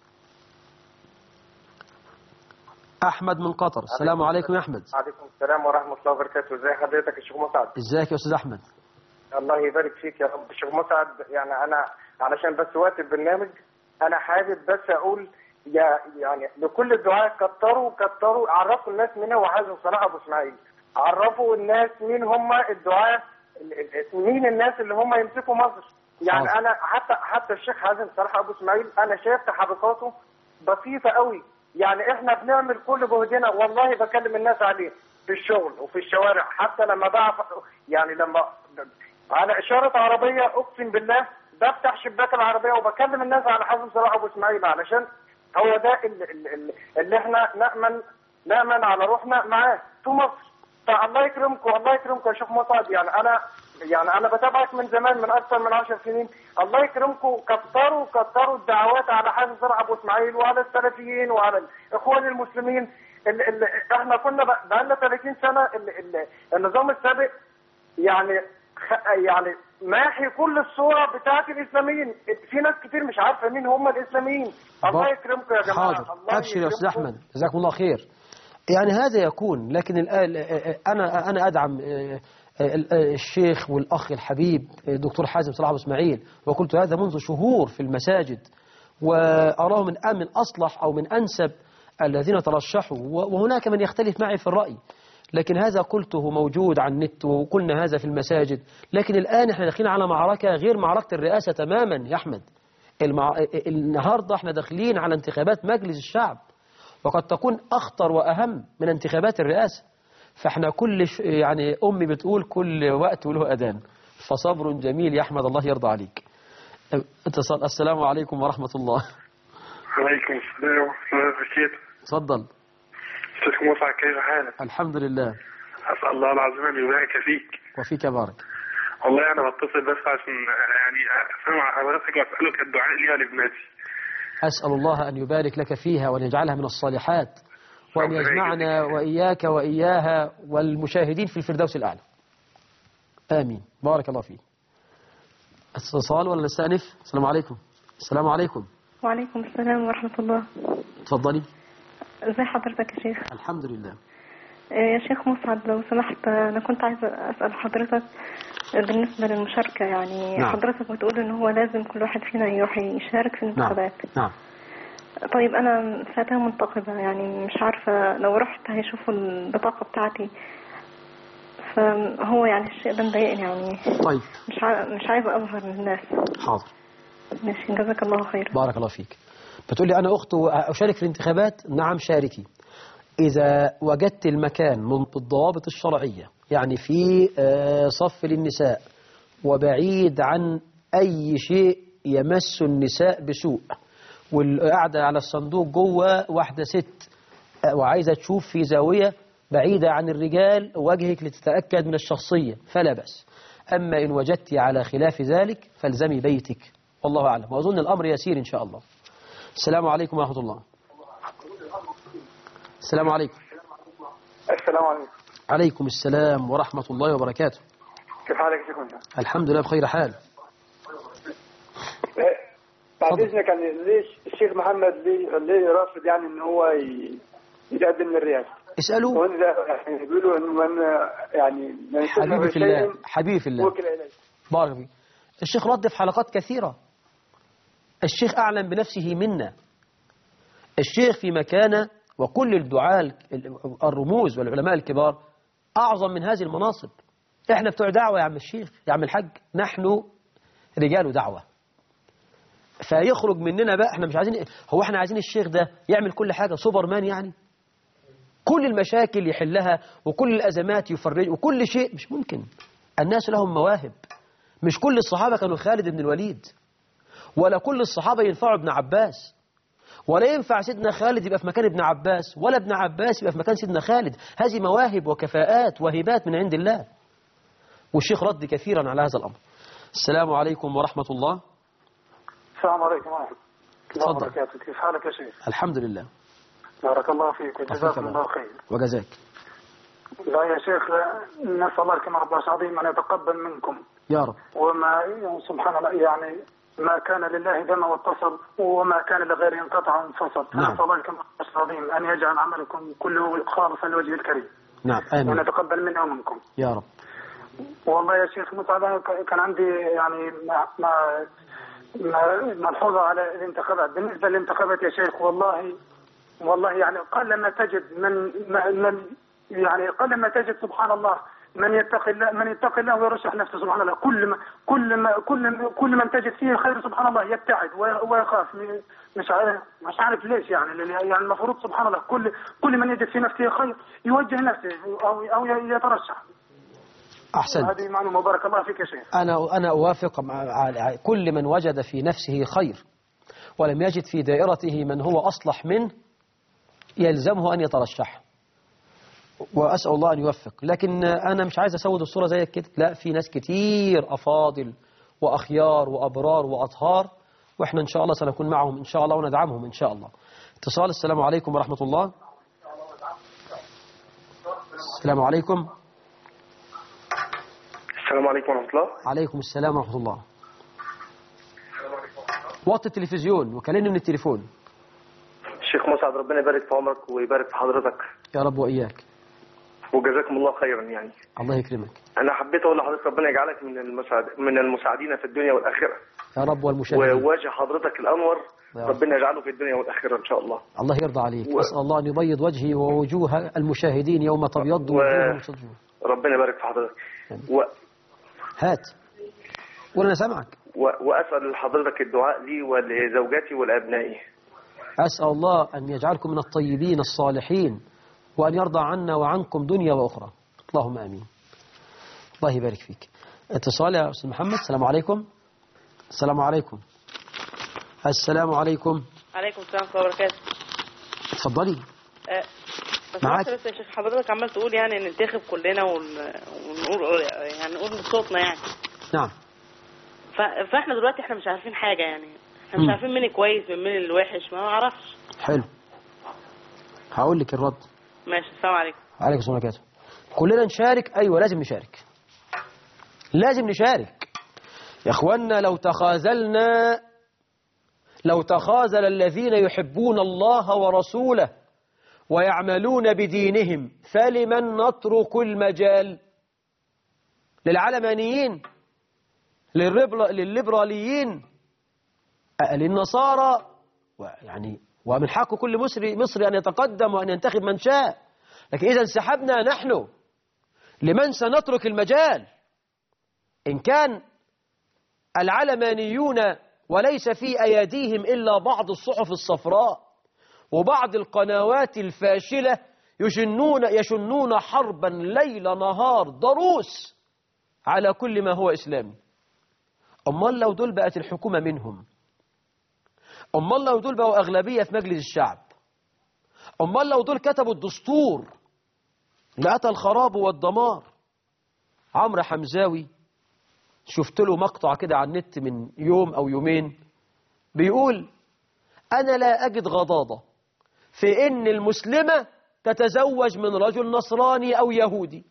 أحمد من قطر السلام عليكم يا أحمد عليكم السلام ورحمة الله وبركاته ازي حضرتك يا شيخ مسعد ازيك يا أستاذ أحمد الله يبارك فيك يا رب شيخ مسعد يعني أنا علشان بس وقت البرنامج أنا حابب بس أقول يا يعني لكل الدعاء كتروا كتروا عرفوا الناس مين هو حازم صلاح ابو اسماعيل عرفوا الناس مين هم الدعاء ال- ال- مين الناس اللي هم يمسكوا مصر يعني حاضر. انا حتى حتى الشيخ حازم صلاح ابو اسماعيل انا شايف تحركاته بسيطه قوي يعني احنا بنعمل كل جهدنا والله بكلم الناس عليه في الشغل وفي الشوارع حتى لما بعرف يعني لما على اشاره عربيه اقسم بالله بفتح شباك العربيه وبكلم الناس على حازم صلاح ابو اسماعيل علشان هو ده اللي, اللي, اللي احنا نامن نامن على روحنا معاه في مصر فالله يكرمكم الله يكرمكم يا شيخ مصعب يعني انا يعني انا بتابعك من زمان من اكثر من 10 سنين الله يكرمكم كتروا كتروا الدعوات على حازم صلاح ابو اسماعيل وعلى السلفيين وعلى الاخوان المسلمين اللي اللي احنا كنا بقى لنا 30 سنه اللي اللي النظام السابق يعني خ- يعني ماحي كل الصوره بتاعت الاسلاميين في ناس كتير مش عارفه مين هم الاسلاميين الله بار- يكرمكم يا جماعه حاضر الله أبشر يا أستاذ يكرمكم. أحمد جزاكم الله خير يعني هذا يكون لكن الآن أنا أنا أدعم آه، آه، الشيخ والأخ الحبيب الدكتور حازم صلاح أبو إسماعيل وقلت هذا منذ شهور في المساجد وأراه من من أصلح أو من أنسب الذين ترشحوا وهناك من يختلف معي في الرأي لكن هذا قلته موجود على النت وقلنا هذا في المساجد لكن الآن احنا داخلين على معركة غير معركة الرئاسة تماما يا أحمد المع... النهاردة احنا داخلين على انتخابات مجلس الشعب وقد تكون أخطر وأهم من انتخابات الرئاسة فاحنا كل ش... يعني أمي بتقول كل وقت وله أذان فصبر جميل يا أحمد الله يرضى عليك اتصال السلام عليكم ورحمة الله عليكم السلام ورحمة الله وبركاته تفضل أستاذ مصعب كيف حالك؟ الحمد لله أسأل الله العظيم أن يبارك فيك وفيك بارك والله أنا بتصل بس عشان يعني أسمع حضرتك وأسألك الدعاء ليها لابنتي أسأل الله أن يبارك لك فيها وأن يجعلها من الصالحات وأن ربنا يجمعنا يجزيك. وإياك وإياها والمشاهدين في الفردوس الأعلى آمين بارك الله فيك اتصال ولا نستأنف السلام عليكم السلام عليكم وعليكم السلام ورحمة الله تفضلي ازي حضرتك يا شيخ الحمد لله آه، يا شيخ مسعد لو سمحت آه، انا كنت عايزة اسأل حضرتك آه، بالنسبة للمشاركة يعني نعم. حضرتك بتقول ان هو لازم كل واحد فينا يروح يشارك في نعم الانتخابات نعم طيب انا فتاة منتقبة يعني مش عارفة لو رحت هيشوفوا البطاقة بتاعتي فهو يعني الشيء ده مضايقني يعني طيب مش ع... مش عايزة اظهر للناس حاضر ماشي جزاك الله خير بارك الله فيك بتقولي أنا أخت أشارك في الانتخابات نعم شاركي إذا وجدت المكان من بالضوابط الشرعية يعني في آه، صف للنساء وبعيد عن أي شيء يمس النساء بسوء والقاعدة على الصندوق جوه واحدة ست آه، وعايزة تشوف في زاوية بعيدة عن الرجال وجهك لتتأكد من الشخصية فلا بأس أما إن وجدت على خلاف ذلك فالزمي بيتك والله أعلم وأظن الأمر يسير إن شاء الله السلام عليكم ورحمة الله السلام عليكم السلام عليكم عليكم السلام ورحمة الله وبركاته كيف حالك يا شيخ مسعد؟ الحمد لله بخير حال بعد اتفضل. اذنك يعني ليش الشيخ محمد ليه ليه رافض يعني ان هو ي- يتقدم للرئاسه؟ اسألوا وان ده يعني بيقولوا انه من يعني من يسمى حبيبي في الله بشيء حبيبي في الله وكل اليه بارك فيك الشيخ رد في حلقات كثيرة الشيخ أعلم بنفسه منا الشيخ في مكانة وكل الدعاة ال- الرموز والعلماء الكبار أعظم من هذه المناصب إحنا بتوع دعوة يا عم الشيخ يا عم الحاج نحن رجال دعوة فيخرج مننا بقى احنا مش عايزين هو احنا عايزين الشيخ ده يعمل كل حاجة سوبرمان يعني كل المشاكل يحلها وكل الأزمات يفرج وكل شيء مش ممكن الناس لهم مواهب مش كل الصحابة كانوا خالد بن الوليد ولا كل الصحابة ينفعوا ابن عباس ولا ينفع سيدنا خالد يبقى في مكان ابن عباس ولا ابن عباس يبقى في مكان سيدنا خالد هذه مواهب وكفاءات وهبات من عند الله والشيخ رد كثيرا على هذا الأمر السلام عليكم ورحمة الله السلام عليكم ورحمه الله تفضل. وبركاته كيف حالك يا شيخ؟ الحمد لله بارك الله فيك وفيك وجزاكم الله. الله خير وجزاك لا يا شيخ نسال الله كما رب العظيم ان يتقبل منكم يا رب وما سبحان الله يعني ما كان لله دم واتصل وما كان لغيره انقطع وانفصل نعم. نسال الله كما رب العظيم ان يجعل عملكم كله خالصا لوجهه الكريم نعم وان آمين يتقبل منا ومنكم يا رب والله يا شيخ مسعد أنا ك- كان عندي يعني مع, مع م- ملحوظة على الانتخابات بالنسبة للانتخابات يا شيخ والله والله يعني قل ما تجد من من يعني قل ما تجد سبحان الله من يتقي الله من يتقي الله ويرشح نفسه سبحان الله كل ما كل ما كل ما كل من تجد فيه خير سبحان الله يبتعد وي- ويخاف م- مش عارف مش عارف ليش يعني لأن يعني المفروض سبحان الله كل كل من يجد في نفسه خير يوجه نفسه او او يترشح أحسنت هذه معلومة بارك الله فيك يا شيخ أنا أنا أوافق مع على كل من وجد في نفسه خير ولم يجد في دائرته من هو أصلح منه يلزمه أن يترشح وأسأل الله أن يوفق لكن أنا مش عايز أسود الصورة زيك كده لا في ناس كتير أفاضل وأخيار وأبرار وأطهار وإحنا إن شاء الله سنكون معهم إن شاء الله وندعمهم إن شاء الله اتصال السلام عليكم ورحمة الله السلام عليكم السلام عليكم ورحمة الله عليكم السلام ورحمة الله وطي التلفزيون وكلمني من التليفون الشيخ مسعد ربنا يبارك في عمرك ويبارك في حضرتك يا رب وإياك وجزاكم الله خيرا يعني الله يكرمك أنا حبيت أقول لحضرتك ربنا يجعلك من المساعد من المساعدين في الدنيا والآخرة يا رب والمشاهدين ووجه حضرتك الأنور يا رب. ربنا يجعله في الدنيا والآخرة إن شاء الله الله يرضى عليك و- أسأل الله أن يبيض وجهي ووجوه المشاهدين يوم تبيض و- وجوه وتضجر ربنا يبارك في حضرتك و... هات قول أنا سامعك و... وأسأل حضرتك الدعاء لي ولزوجتي ولأبنائي أسأل الله أن يجعلكم من الطيبين الصالحين وأن يرضى عنا وعنكم دنيا وأخرى اللهم آمين الله يبارك فيك اتصال يا أستاذ محمد السلام عليكم السلام عليكم السلام عليكم عليكم السلام ورحمة الله وبركاته اتفضلي آه، بس معاك. معلش بس يا شيخ حضرتك عمال تقول يعني ننتخب كلنا ون... ونقول يعني نقول بصوتنا يعني نعم ف... فاحنا دلوقتي احنا مش عارفين حاجة يعني احنا مم. مش عارفين مين كويس من مين الوحش ما نعرفش حلو هقول لك الرد ماشي السلام عليكم عليكم السلام وبركاته كلنا نشارك أيوة لازم نشارك لازم نشارك يا أخوانا لو تخاذلنا لو تخاذل الذين يحبون الله ورسوله ويعملون بدينهم فلمن نترك المجال للعلمانيين للربل- للليبراليين أه، للنصارى يعني ومن حق كل مصري مصري أن يتقدم وأن ينتخب من شاء لكن إذا انسحبنا نحن لمن سنترك المجال إن كان العلمانيون وليس في أيديهم إلا بعض الصحف الصفراء وبعض القنوات الفاشلة يشنون, يشنون حربا ليل نهار ضروس على كل ما هو إسلامي أمال لو دول بقت الحكومة منهم أمال لو دول بقوا أغلبية في مجلس الشعب أمال لو دول كتبوا الدستور لأتى الخراب والدمار عمرو حمزاوي شفت له مقطع كده على النت من يوم أو يومين بيقول أنا لا أجد غضاضة في إن المسلمة تتزوج من رجل نصراني أو يهودي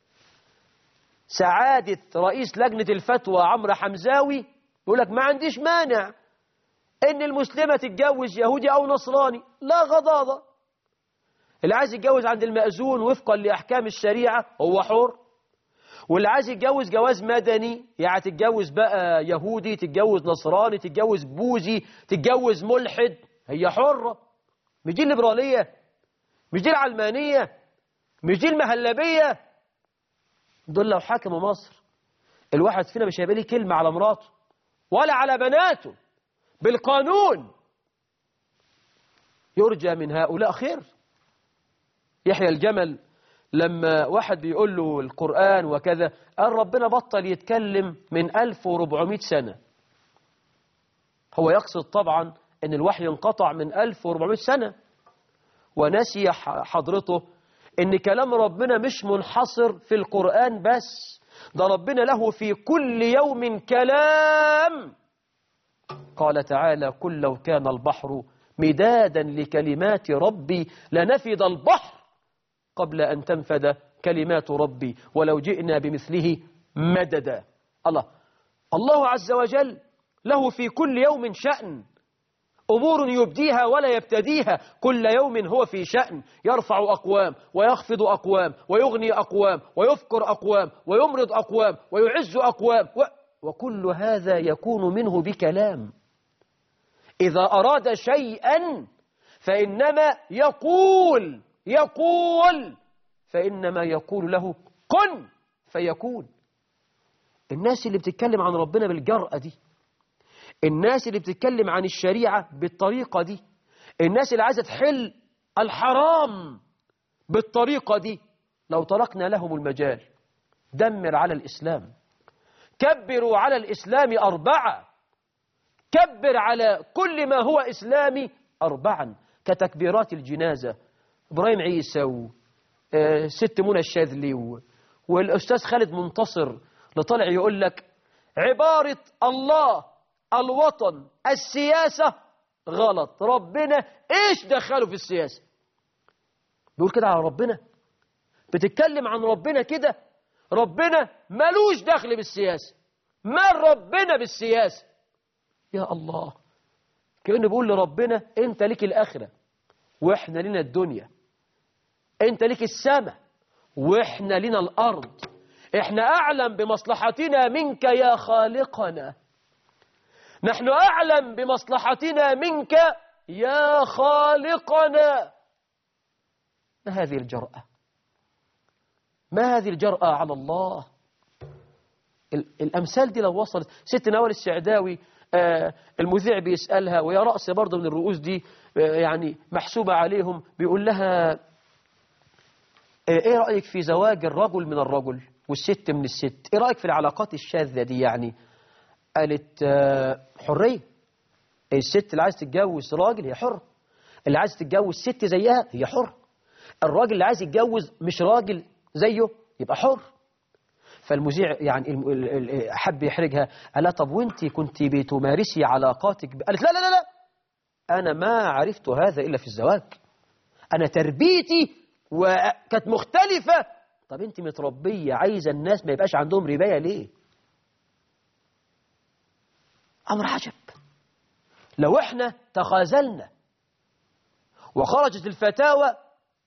سعادة رئيس لجنة الفتوى عمرو حمزاوي يقول لك ما عنديش مانع إن المسلمة تتجوز يهودي أو نصراني لا غضاضة اللي عايز يتجوز عند المأذون وفقا لأحكام الشريعة هو حر واللي عايز يتجوز جواز مدني يعني تتجوز بقى يهودي تتجوز نصراني تتجوز بوذي تتجوز ملحد هي حرة مش دي الليبرالية مش دي العلمانية مش دي المهلبية دول لو حكموا مصر الواحد فينا مش هيبقى ليه كلمة على مراته ولا على بناته بالقانون يرجى من هؤلاء خير يحيى الجمل لما واحد بيقول له القرآن وكذا قال ربنا بطل يتكلم من 1400 سنة هو يقصد طبعا ان الوحي انقطع من 1400 سنة ونسي ح- حضرته ان كلام ربنا مش منحصر في القرآن بس ده ربنا له في كل يوم كلام قال تعالى قل لو كان البحر مدادا لكلمات ربي لنفد البحر قبل أن تنفد كلمات ربي ولو جئنا بمثله مددا الله الله عز وجل له في كل يوم شأن أمور يبديها ولا يبتديها كل يوم هو في شأن يرفع أقوام ويخفض أقوام ويغني أقوام ويفقر أقوام ويمرض أقوام ويعز أقوام و... وكل هذا يكون منه بكلام إذا أراد شيئا فإنما يقول يقول فإنما يقول له كن فيكون الناس اللي بتتكلم عن ربنا بالجرأة دي الناس اللي بتتكلم عن الشريعة بالطريقة دي الناس اللي عايزة تحل الحرام بالطريقة دي لو تركنا لهم المجال دمر على الإسلام كبروا على الإسلام أربعة كبر على كل ما هو إسلامي أربعا كتكبيرات الجنازة إبراهيم عيسى و آه، ست منى الشاذلي و- والأستاذ خالد منتصر اللي طالع يقول لك عبارة الله الوطن السياسة غلط ربنا إيش دخله في السياسة بيقول كده على ربنا بتتكلم عن ربنا كده ربنا ملوش دخل بالسياسة ما ربنا بالسياسة يا الله كأنه بيقول لربنا انت ليك الآخرة واحنا لنا الدنيا انت ليك السماء واحنا لنا الأرض احنا أعلم بمصلحتنا منك يا خالقنا نحن أعلم بمصلحتنا منك يا خالقنا ما هذه الجرأة ما هذه الجرأة على الله ال- الأمثال دي لو وصلت ست نوال السعداوي آه، المذيع بيسألها ويا رأس برضه من الرؤوس دي آه، يعني محسوبة عليهم بيقول لها آه، ايه رأيك في زواج الرجل من الرجل والست من الست ايه رأيك في العلاقات الشاذة دي يعني قالت آه، حرية الست اللي عايز تتجوز راجل هي حر اللي عايز تتجوز ست زيها هي حر الراجل اللي عايز يتجوز مش راجل زيه يبقى حر فالمذيع يعني الم- ال- ال- حب يحرجها قال لها طب وانت كنت بتمارسي علاقاتك ب- قالت لا لا لا لا انا ما عرفت هذا الا في الزواج انا تربيتي وكانت مختلفه طب انت متربيه عايزه الناس ما يبقاش عندهم ربايه ليه امر عجب لو احنا تخاذلنا وخرجت الفتاوى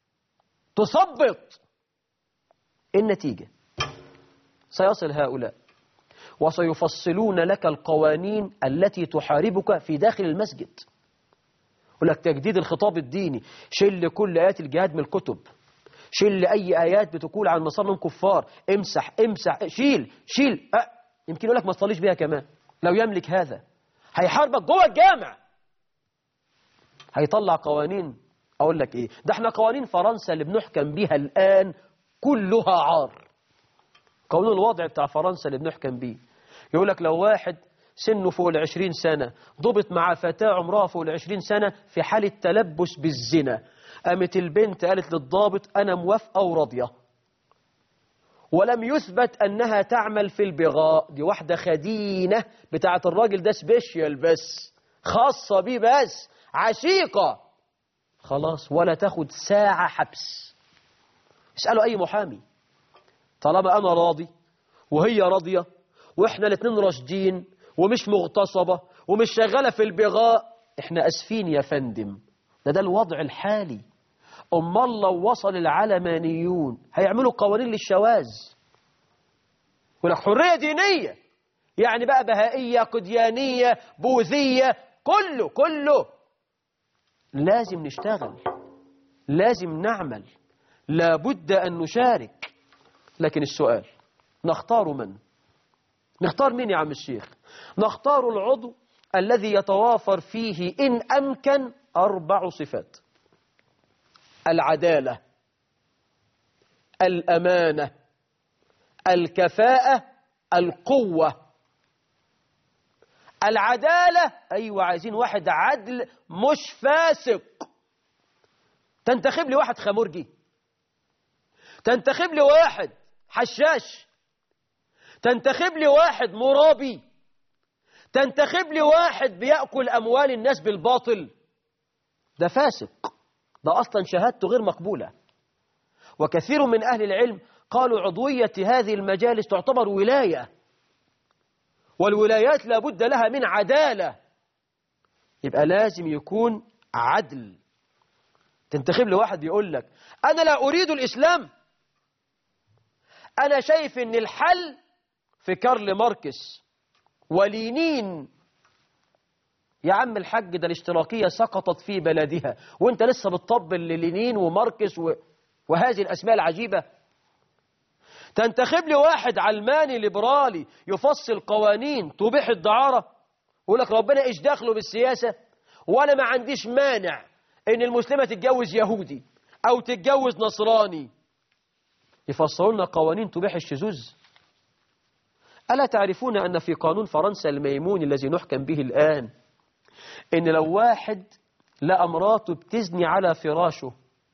تثبط النتيجة سيصل هؤلاء وسيفصلون لك القوانين التي تحاربك في داخل المسجد يقول لك تجديد الخطاب الديني شل كل آيات الجهاد من الكتب شل أي آيات بتقول عن نصارى من كفار امسح امسح شيل شيل أه. يمكن يقول لك ما تصليش بيها كمان لو يملك هذا هيحاربك جوه الجامع هيطلع قوانين اقول لك ايه ده احنا قوانين فرنسا اللي بنحكم بيها الان كلها عار قانون الوضع بتاع فرنسا اللي بنحكم بيه يقول لك لو واحد سنه فوق العشرين سنة ضبط مع فتاة عمرها فوق العشرين سنة في حالة تلبس بالزنا قامت البنت قالت للضابط أنا موافقة وراضية ولم يثبت أنها تعمل في البغاء دي واحدة خدينة بتاعت الراجل ده سبيشيال بس خاصة بيه بس عشيقة خلاص ولا تاخد ساعة حبس اسألوا أي محامي طالما أنا راضي وهي راضية وإحنا الاتنين راشدين ومش مغتصبة ومش شغالة في البغاء إحنا أسفين يا فندم ده ده الوضع الحالي أمال لو وصل العلمانيون هيعملوا قوانين للشواذ يقول لك حرية دينية يعني بقى بهائية قديانية بوذية كله كله لازم نشتغل لازم نعمل لابد أن نشارك لكن السؤال نختار من نختار مين يا عم الشيخ نختار العضو الذي يتوافر فيه إن أمكن أربع صفات العدالة الأمانة الكفاءة القوة العدالة أيوة عايزين واحد عدل مش فاسق تنتخب لي واحد خمرجي تنتخب لي واحد حشاش تنتخب لي واحد مرابي تنتخب لي واحد بيأكل أموال الناس بالباطل ده فاسق ده أصلا شهادته غير مقبولة وكثير من أهل العلم قالوا عضوية هذه المجالس تعتبر ولاية والولايات لابد لها من عدالة يبقى لازم يكون عدل تنتخب لي واحد يقول لك أنا لا أريد الإسلام أنا شايف أن الحل في كارل ماركس ولينين يا عم الحاج ده الاشتراكية سقطت في بلدها وانت لسه بتطبل للينين وماركس و... وهذه الأسماء العجيبة تنتخب لي واحد علماني ليبرالي يفصل قوانين تبيح الدعارة يقول لك ربنا ايش دخله بالسياسة وانا ما عنديش مانع ان المسلمة تتجوز يهودي او تتجوز نصراني يفصلوا لنا قوانين تبيح الشذوذ ألا تعرفون أن في قانون فرنسا الميمون الذي نحكم به الآن إن لو واحد لقى مراته بتزني على فراشه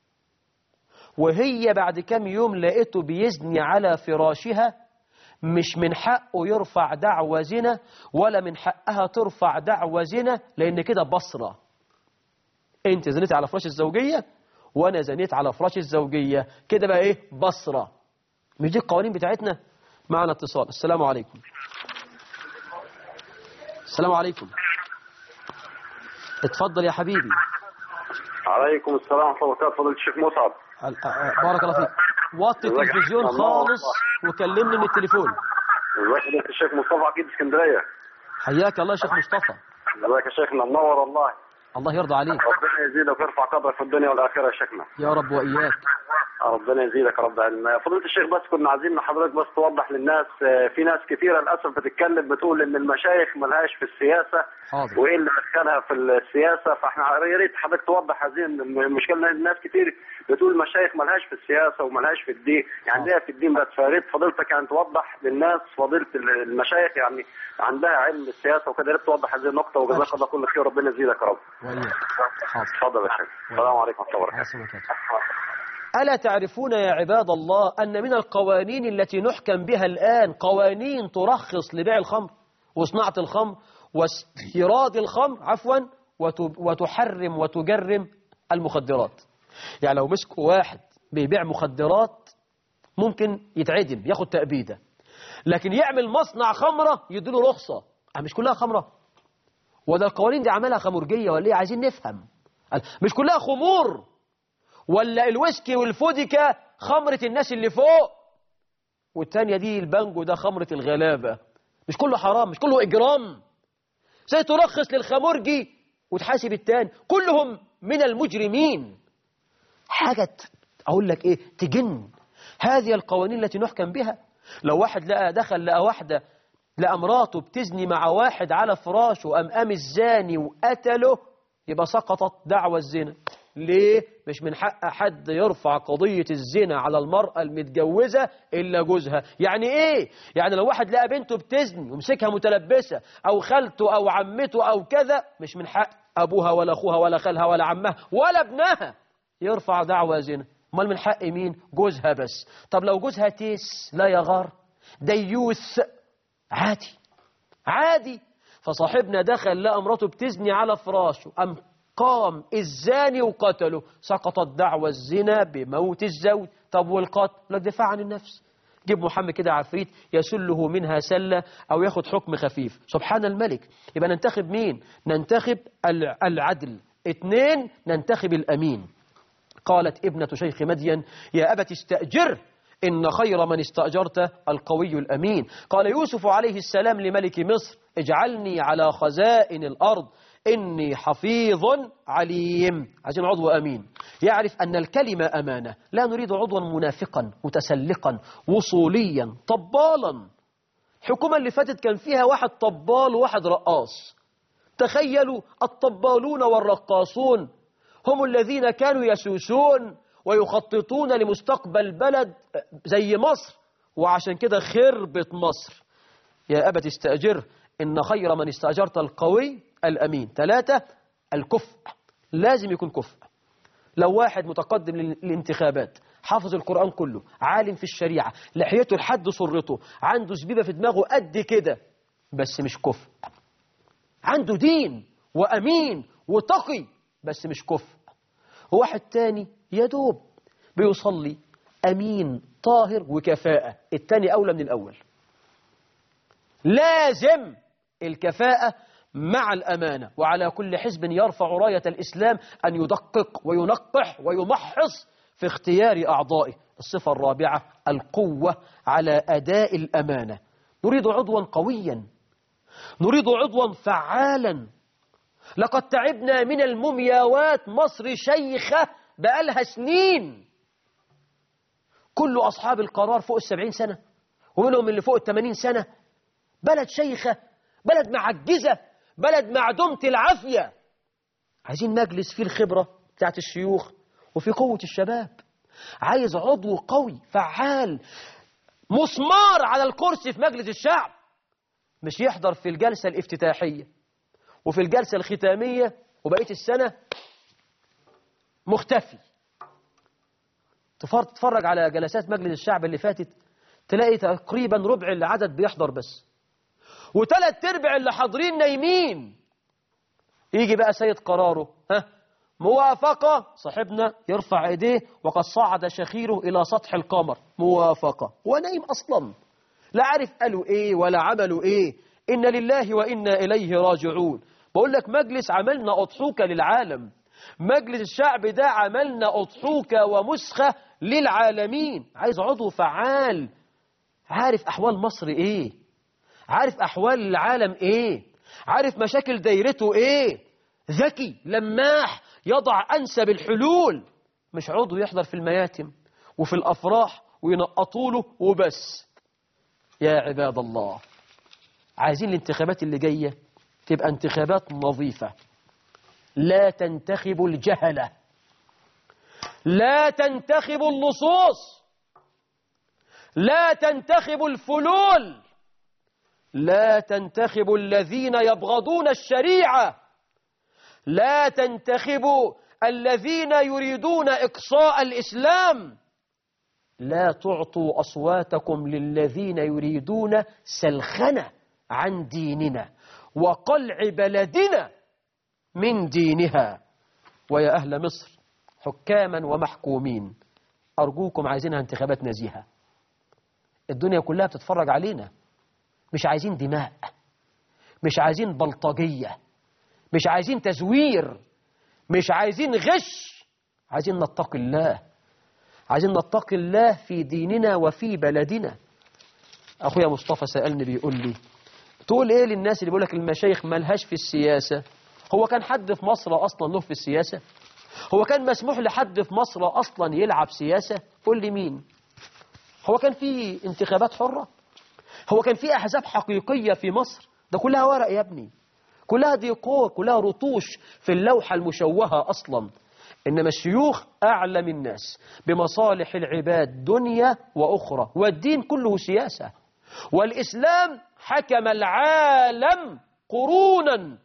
وهي بعد كم يوم لقيته بيزني على فراشها مش من حقه يرفع دعوى زنا ولا من حقها ترفع دعوى زنا لأن كده بصرة أنت زنيت على فراش الزوجية وأنا زنيت على فراش الزوجية كده بقى إيه بصرة مش دي القوانين بتاعتنا معنا اتصال السلام عليكم السلام عليكم اتفضل يا حبيبي عليكم السلام ورحمة الله وبركاته فضيلة الشيخ مصعب ال- آ- آ- بارك الله فيك وطي ازيك يا التلفزيون حبيبي؟ الله خالص وكلمني من التليفون ازيك يا فضيلة الشيخ مصطفى أكيد اسكندرية حياك الله يا شيخ مصطفى ازيك يا شيخنا منور والله الله يرضى عليك ربنا يزيدك ويرفع قدرك في الدنيا والآخرة يا شيخنا يا رب وإياك ربنا يزيدك رب العالمين فضيلة الشيخ بس كنا عايزين من حضرتك بس توضح للناس آه، في ناس كثيرة للأسف بتتكلم بتقول إن المشايخ ملهاش في السياسة حاضر وايه اللي دخلها في السياسه فاحنا يا ريت حضرتك توضح هذه المشكله لان الناس كتير بتقول المشايخ ملهاش في السياسه وملهاش في الدين يعني ليها في الدين بس فيا ريت فضيلتك يعني توضح للناس فضيله المشايخ يعني عندها علم بالسياسه وكده يا ريت توضح هذه النقطه وجزاك الله كل خير وربنا يزيدك يا رب وإياك حاضر اتفضل يا شيخ السلام عليكم ورحمه الله وبركاته حسنك ألا تعرفون يا عباد الله أن من القوانين التي نحكم بها الآن قوانين ترخص لبيع الخمر وصناعة الخمر واستيراد الخمر عفوا وت- وتحرم وتجرم المخدرات يعني لو مسكوا واحد بيبيع مخدرات ممكن يتعدم ياخد تأبيدة لكن يعمل مصنع خمرة يديله رخصة أه مش كلها خمرة وده القوانين دي عملها خمرجية ولا ايه عايزين نفهم قال مش كلها خمور ولا الويسكي والفوديكا خمرة الناس اللي فوق والتانية دي البانجو ده خمرة الغلابة مش كله حرام مش كله إجرام زي ترخص للخمرجي وتحاسب التاني كلهم من المجرمين حاجة ت- أقول لك إيه تجن هذه القوانين التي نحكم بها لو واحد لقى دخل لقى واحدة لقى مراته بتزني مع واحد على فراشه وقام قام الزاني وقتله يبقى سقطت دعوى الزنا ليه؟ مش من حق حد يرفع قضية الزنا على المرأة المتجوزة إلا جوزها يعني إيه؟ يعني لو واحد لقى بنته بتزني ومسكها متلبسة أو خالته أو عمته أو كذا مش من حق أبوها ولا أخوها ولا خالها ولا عمها ولا ابنها يرفع دعوى زنا امال من حق مين جوزها بس طب لو جوزها تيس لا يغار ديوث عادي عادي فصاحبنا دخل لقى مراته بتزني على فراشه أم قام الزاني وقتله سقطت دعوى الزنا بموت الزوج طب والقتل لك دفاع عن النفس جيب محمد كده عفريت يسله منها سلة أو ياخد حكم خفيف سبحان الملك يبقى ننتخب مين ننتخب الع- العدل اثنين ننتخب الأمين قالت ابنة شيخ مدين يا أبت استأجر إن خير من استأجرت القوي الأمين قال يوسف عليه السلام لملك مصر اجعلني على خزائن الأرض إني حفيظ عليم عايزين عضو أمين يعرف أن الكلمة أمانة لا نريد عضوا منافقا متسلقا وصوليا طبالا الحكومة اللي فاتت كان فيها واحد طبال وواحد رقاص تخيلوا الطبالون والرقاصون هم الذين كانوا يسوسون ويخططون لمستقبل بلد زي مصر وعشان كده خربت مصر يا أبت استأجر إن خير من استأجرت القوي الأمين ثلاثة الكفء لازم يكون كفء لو واحد متقدم للانتخابات حافظ القرآن كله عالم في الشريعة لحيته لحد سرته عنده زبيبة في دماغه قد كده بس مش كفء عنده دين وأمين وتقي بس مش كفء وواحد تاني يدوب بيصلي أمين طاهر وكفاءة التاني أولى من الأول لازم الكفاءة مع الأمانة وعلى كل حزب يرفع راية الإسلام أن يدقق وينقح ويمحص في اختيار أعضائه الصفة الرابعة القوة على أداء الأمانة نريد عضوا قويا نريد عضوا فعالا لقد تعبنا من المومياوات مصر شيخة بقالها سنين كل أصحاب القرار فوق السبعين سنة ومنهم اللي فوق الثمانين سنة بلد شيخة بلد معجزة بلد معدومة العافية عايزين مجلس فيه الخبرة بتاعت الشيوخ وفي قوة الشباب عايز عضو قوي فعال مسمار على الكرسي في مجلس الشعب مش يحضر في الجلسة الافتتاحية وفي الجلسة الختامية وبقية السنة مختفي تفر- تتفرج على جلسات مجلس الشعب اللي فاتت تلاقي تقريبا ربع العدد بيحضر بس وثلاث ارباع اللي حاضرين نايمين يجي بقى سيد قراره ها موافقة صاحبنا يرفع ايديه وقد صعد شخيره الى سطح القمر موافقة ونايم اصلا لا عارف قالوا ايه ولا عملوا ايه ان لله وانا اليه راجعون بقول لك مجلس عملنا اضحوكة للعالم مجلس الشعب ده عملنا اضحوكة ومسخة للعالمين عايز عضو فعال عارف احوال مصر ايه عارف احوال العالم ايه عارف مشاكل دايرته ايه ذكي لماح يضع انسب الحلول مش عضو يحضر في المياتم وفي الافراح وينقطوا له وبس يا عباد الله عايزين الانتخابات اللي جايه تبقى انتخابات نظيفه لا تنتخب الجهله لا تنتخب اللصوص لا تنتخب الفلول لا تنتخب الذين يبغضون الشريعة لا تنتخبوا الذين يريدون إقصاء الإسلام لا تعطوا أصواتكم للذين يريدون سلخنة عن ديننا وقلع بلدنا من دينها ويا أهل مصر حكاما ومحكومين أرجوكم عايزينها انتخابات نزيهة الدنيا كلها بتتفرج علينا مش عايزين دماء مش عايزين بلطجية مش عايزين تزوير مش عايزين غش عايزين نتقي الله عايزين نتقي الله في ديننا وفي بلدنا أخويا مصطفى سألني بيقول لي تقول إيه للناس اللي بيقول لك المشايخ ملهاش في السياسة هو كان حد في مصر أصلا له في السياسة هو كان مسموح لحد في مصر أصلا يلعب سياسة قول لي مين هو كان في انتخابات حرة هو كان في أحزاب حقيقية في مصر ده كلها ورق يا ابني كلها ديكور كلها رطوش في اللوحة المشوهة أصلا إنما الشيوخ أعلم الناس بمصالح العباد دنيا وأخرى والدين كله سياسة والإسلام حكم العالم قرونا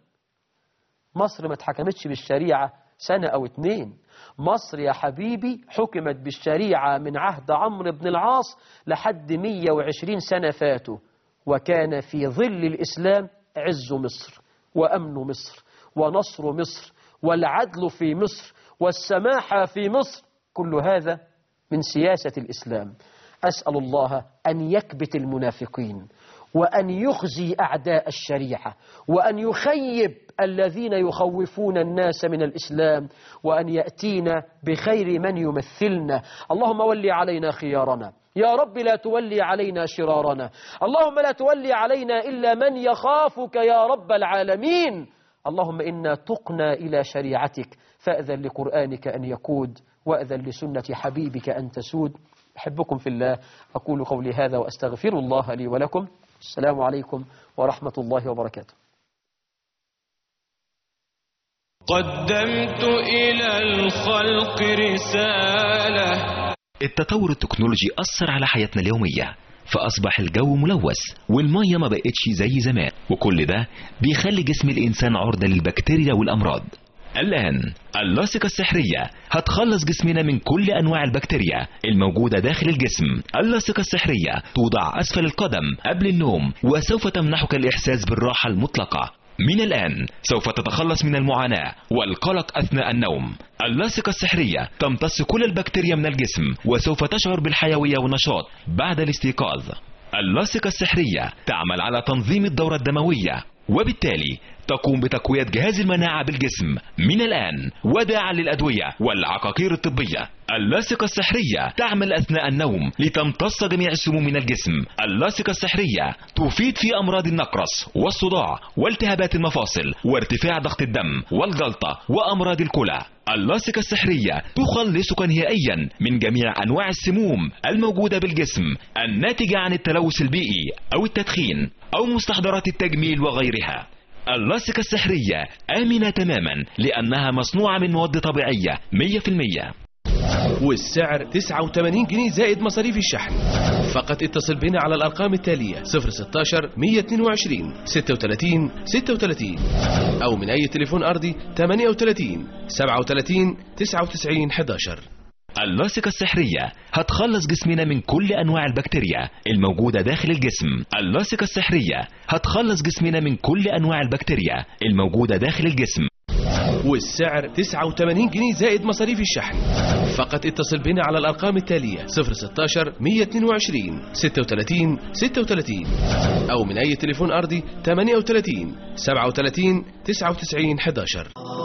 مصر ما اتحكمتش بالشريعة سنة أو اتنين مصر يا حبيبي حكمت بالشريعة من عهد عمرو بن العاص لحد 120 سنة فاتوا وكان في ظل الإسلام عز مصر وأمن مصر ونصر مصر والعدل في مصر والسماحة في مصر كل هذا من سياسة الإسلام أسأل الله أن يكبت المنافقين وأن يخزي أعداء الشريعة وأن يخيب الذين يخوفون الناس من الإسلام وأن يأتينا بخير من يمثلنا اللهم ولي علينا خيارنا يا رب لا تولي علينا شرارنا اللهم لا تولي علينا إلا من يخافك يا رب العالمين اللهم إنا تقنا إلى شريعتك فأذن لقرآنك أن يقود وأذن لسنة حبيبك أن تسود أحبكم في الله أقول قولي هذا وأستغفر الله لي ولكم السلام عليكم ورحمة الله وبركاته قدمت إلى الخلق رسالة التطور التكنولوجي أثر على حياتنا اليومية فأصبح الجو ملوث والمية ما بقتش زي زمان وكل ده بيخلي جسم الإنسان عرضة للبكتيريا والأمراض الآن اللاصقة السحرية هتخلص جسمنا من كل أنواع البكتيريا الموجودة داخل الجسم اللاصقة السحرية توضع أسفل القدم قبل النوم وسوف تمنحك الإحساس بالراحة المطلقة من الآن سوف تتخلص من المعاناة والقلق أثناء النوم اللاصقة السحرية تمتص كل البكتيريا من الجسم وسوف تشعر بالحيوية والنشاط بعد الاستيقاظ اللاصقة السحرية تعمل على تنظيم الدورة الدموية وبالتالي تقوم بتقوية جهاز المناعة بالجسم من الآن وداعا للأدوية والعقاقير الطبية اللاصقة السحرية تعمل أثناء النوم لتمتص جميع السموم من الجسم اللاصقة السحرية تفيد في أمراض النقرس والصداع والتهابات المفاصل وارتفاع ضغط الدم والجلطة وأمراض الكلى اللاصقة السحرية تخلصك نهائيا من جميع أنواع السموم الموجودة بالجسم الناتجة عن التلوث البيئي أو التدخين أو مستحضرات التجميل وغيرها اللاصقة السحرية آمنة تماما لأنها مصنوعة من مواد طبيعية 100% والسعر 89 جنيه زائد مصاريف الشحن فقط اتصل بنا على الأرقام التالية 016 122 36 36 أو من أي تليفون أرضي 38 37 99 11 اللاصقة السحرية هتخلص جسمنا من كل أنواع البكتيريا الموجودة داخل الجسم اللاصقة السحرية هتخلص جسمنا من كل أنواع البكتيريا الموجودة داخل الجسم والسعر 89 جنيه زائد مصاريف الشحن فقط اتصل بنا على الأرقام التالية 016 122 36 36 أو من أي تليفون أرضي 38 37 99 11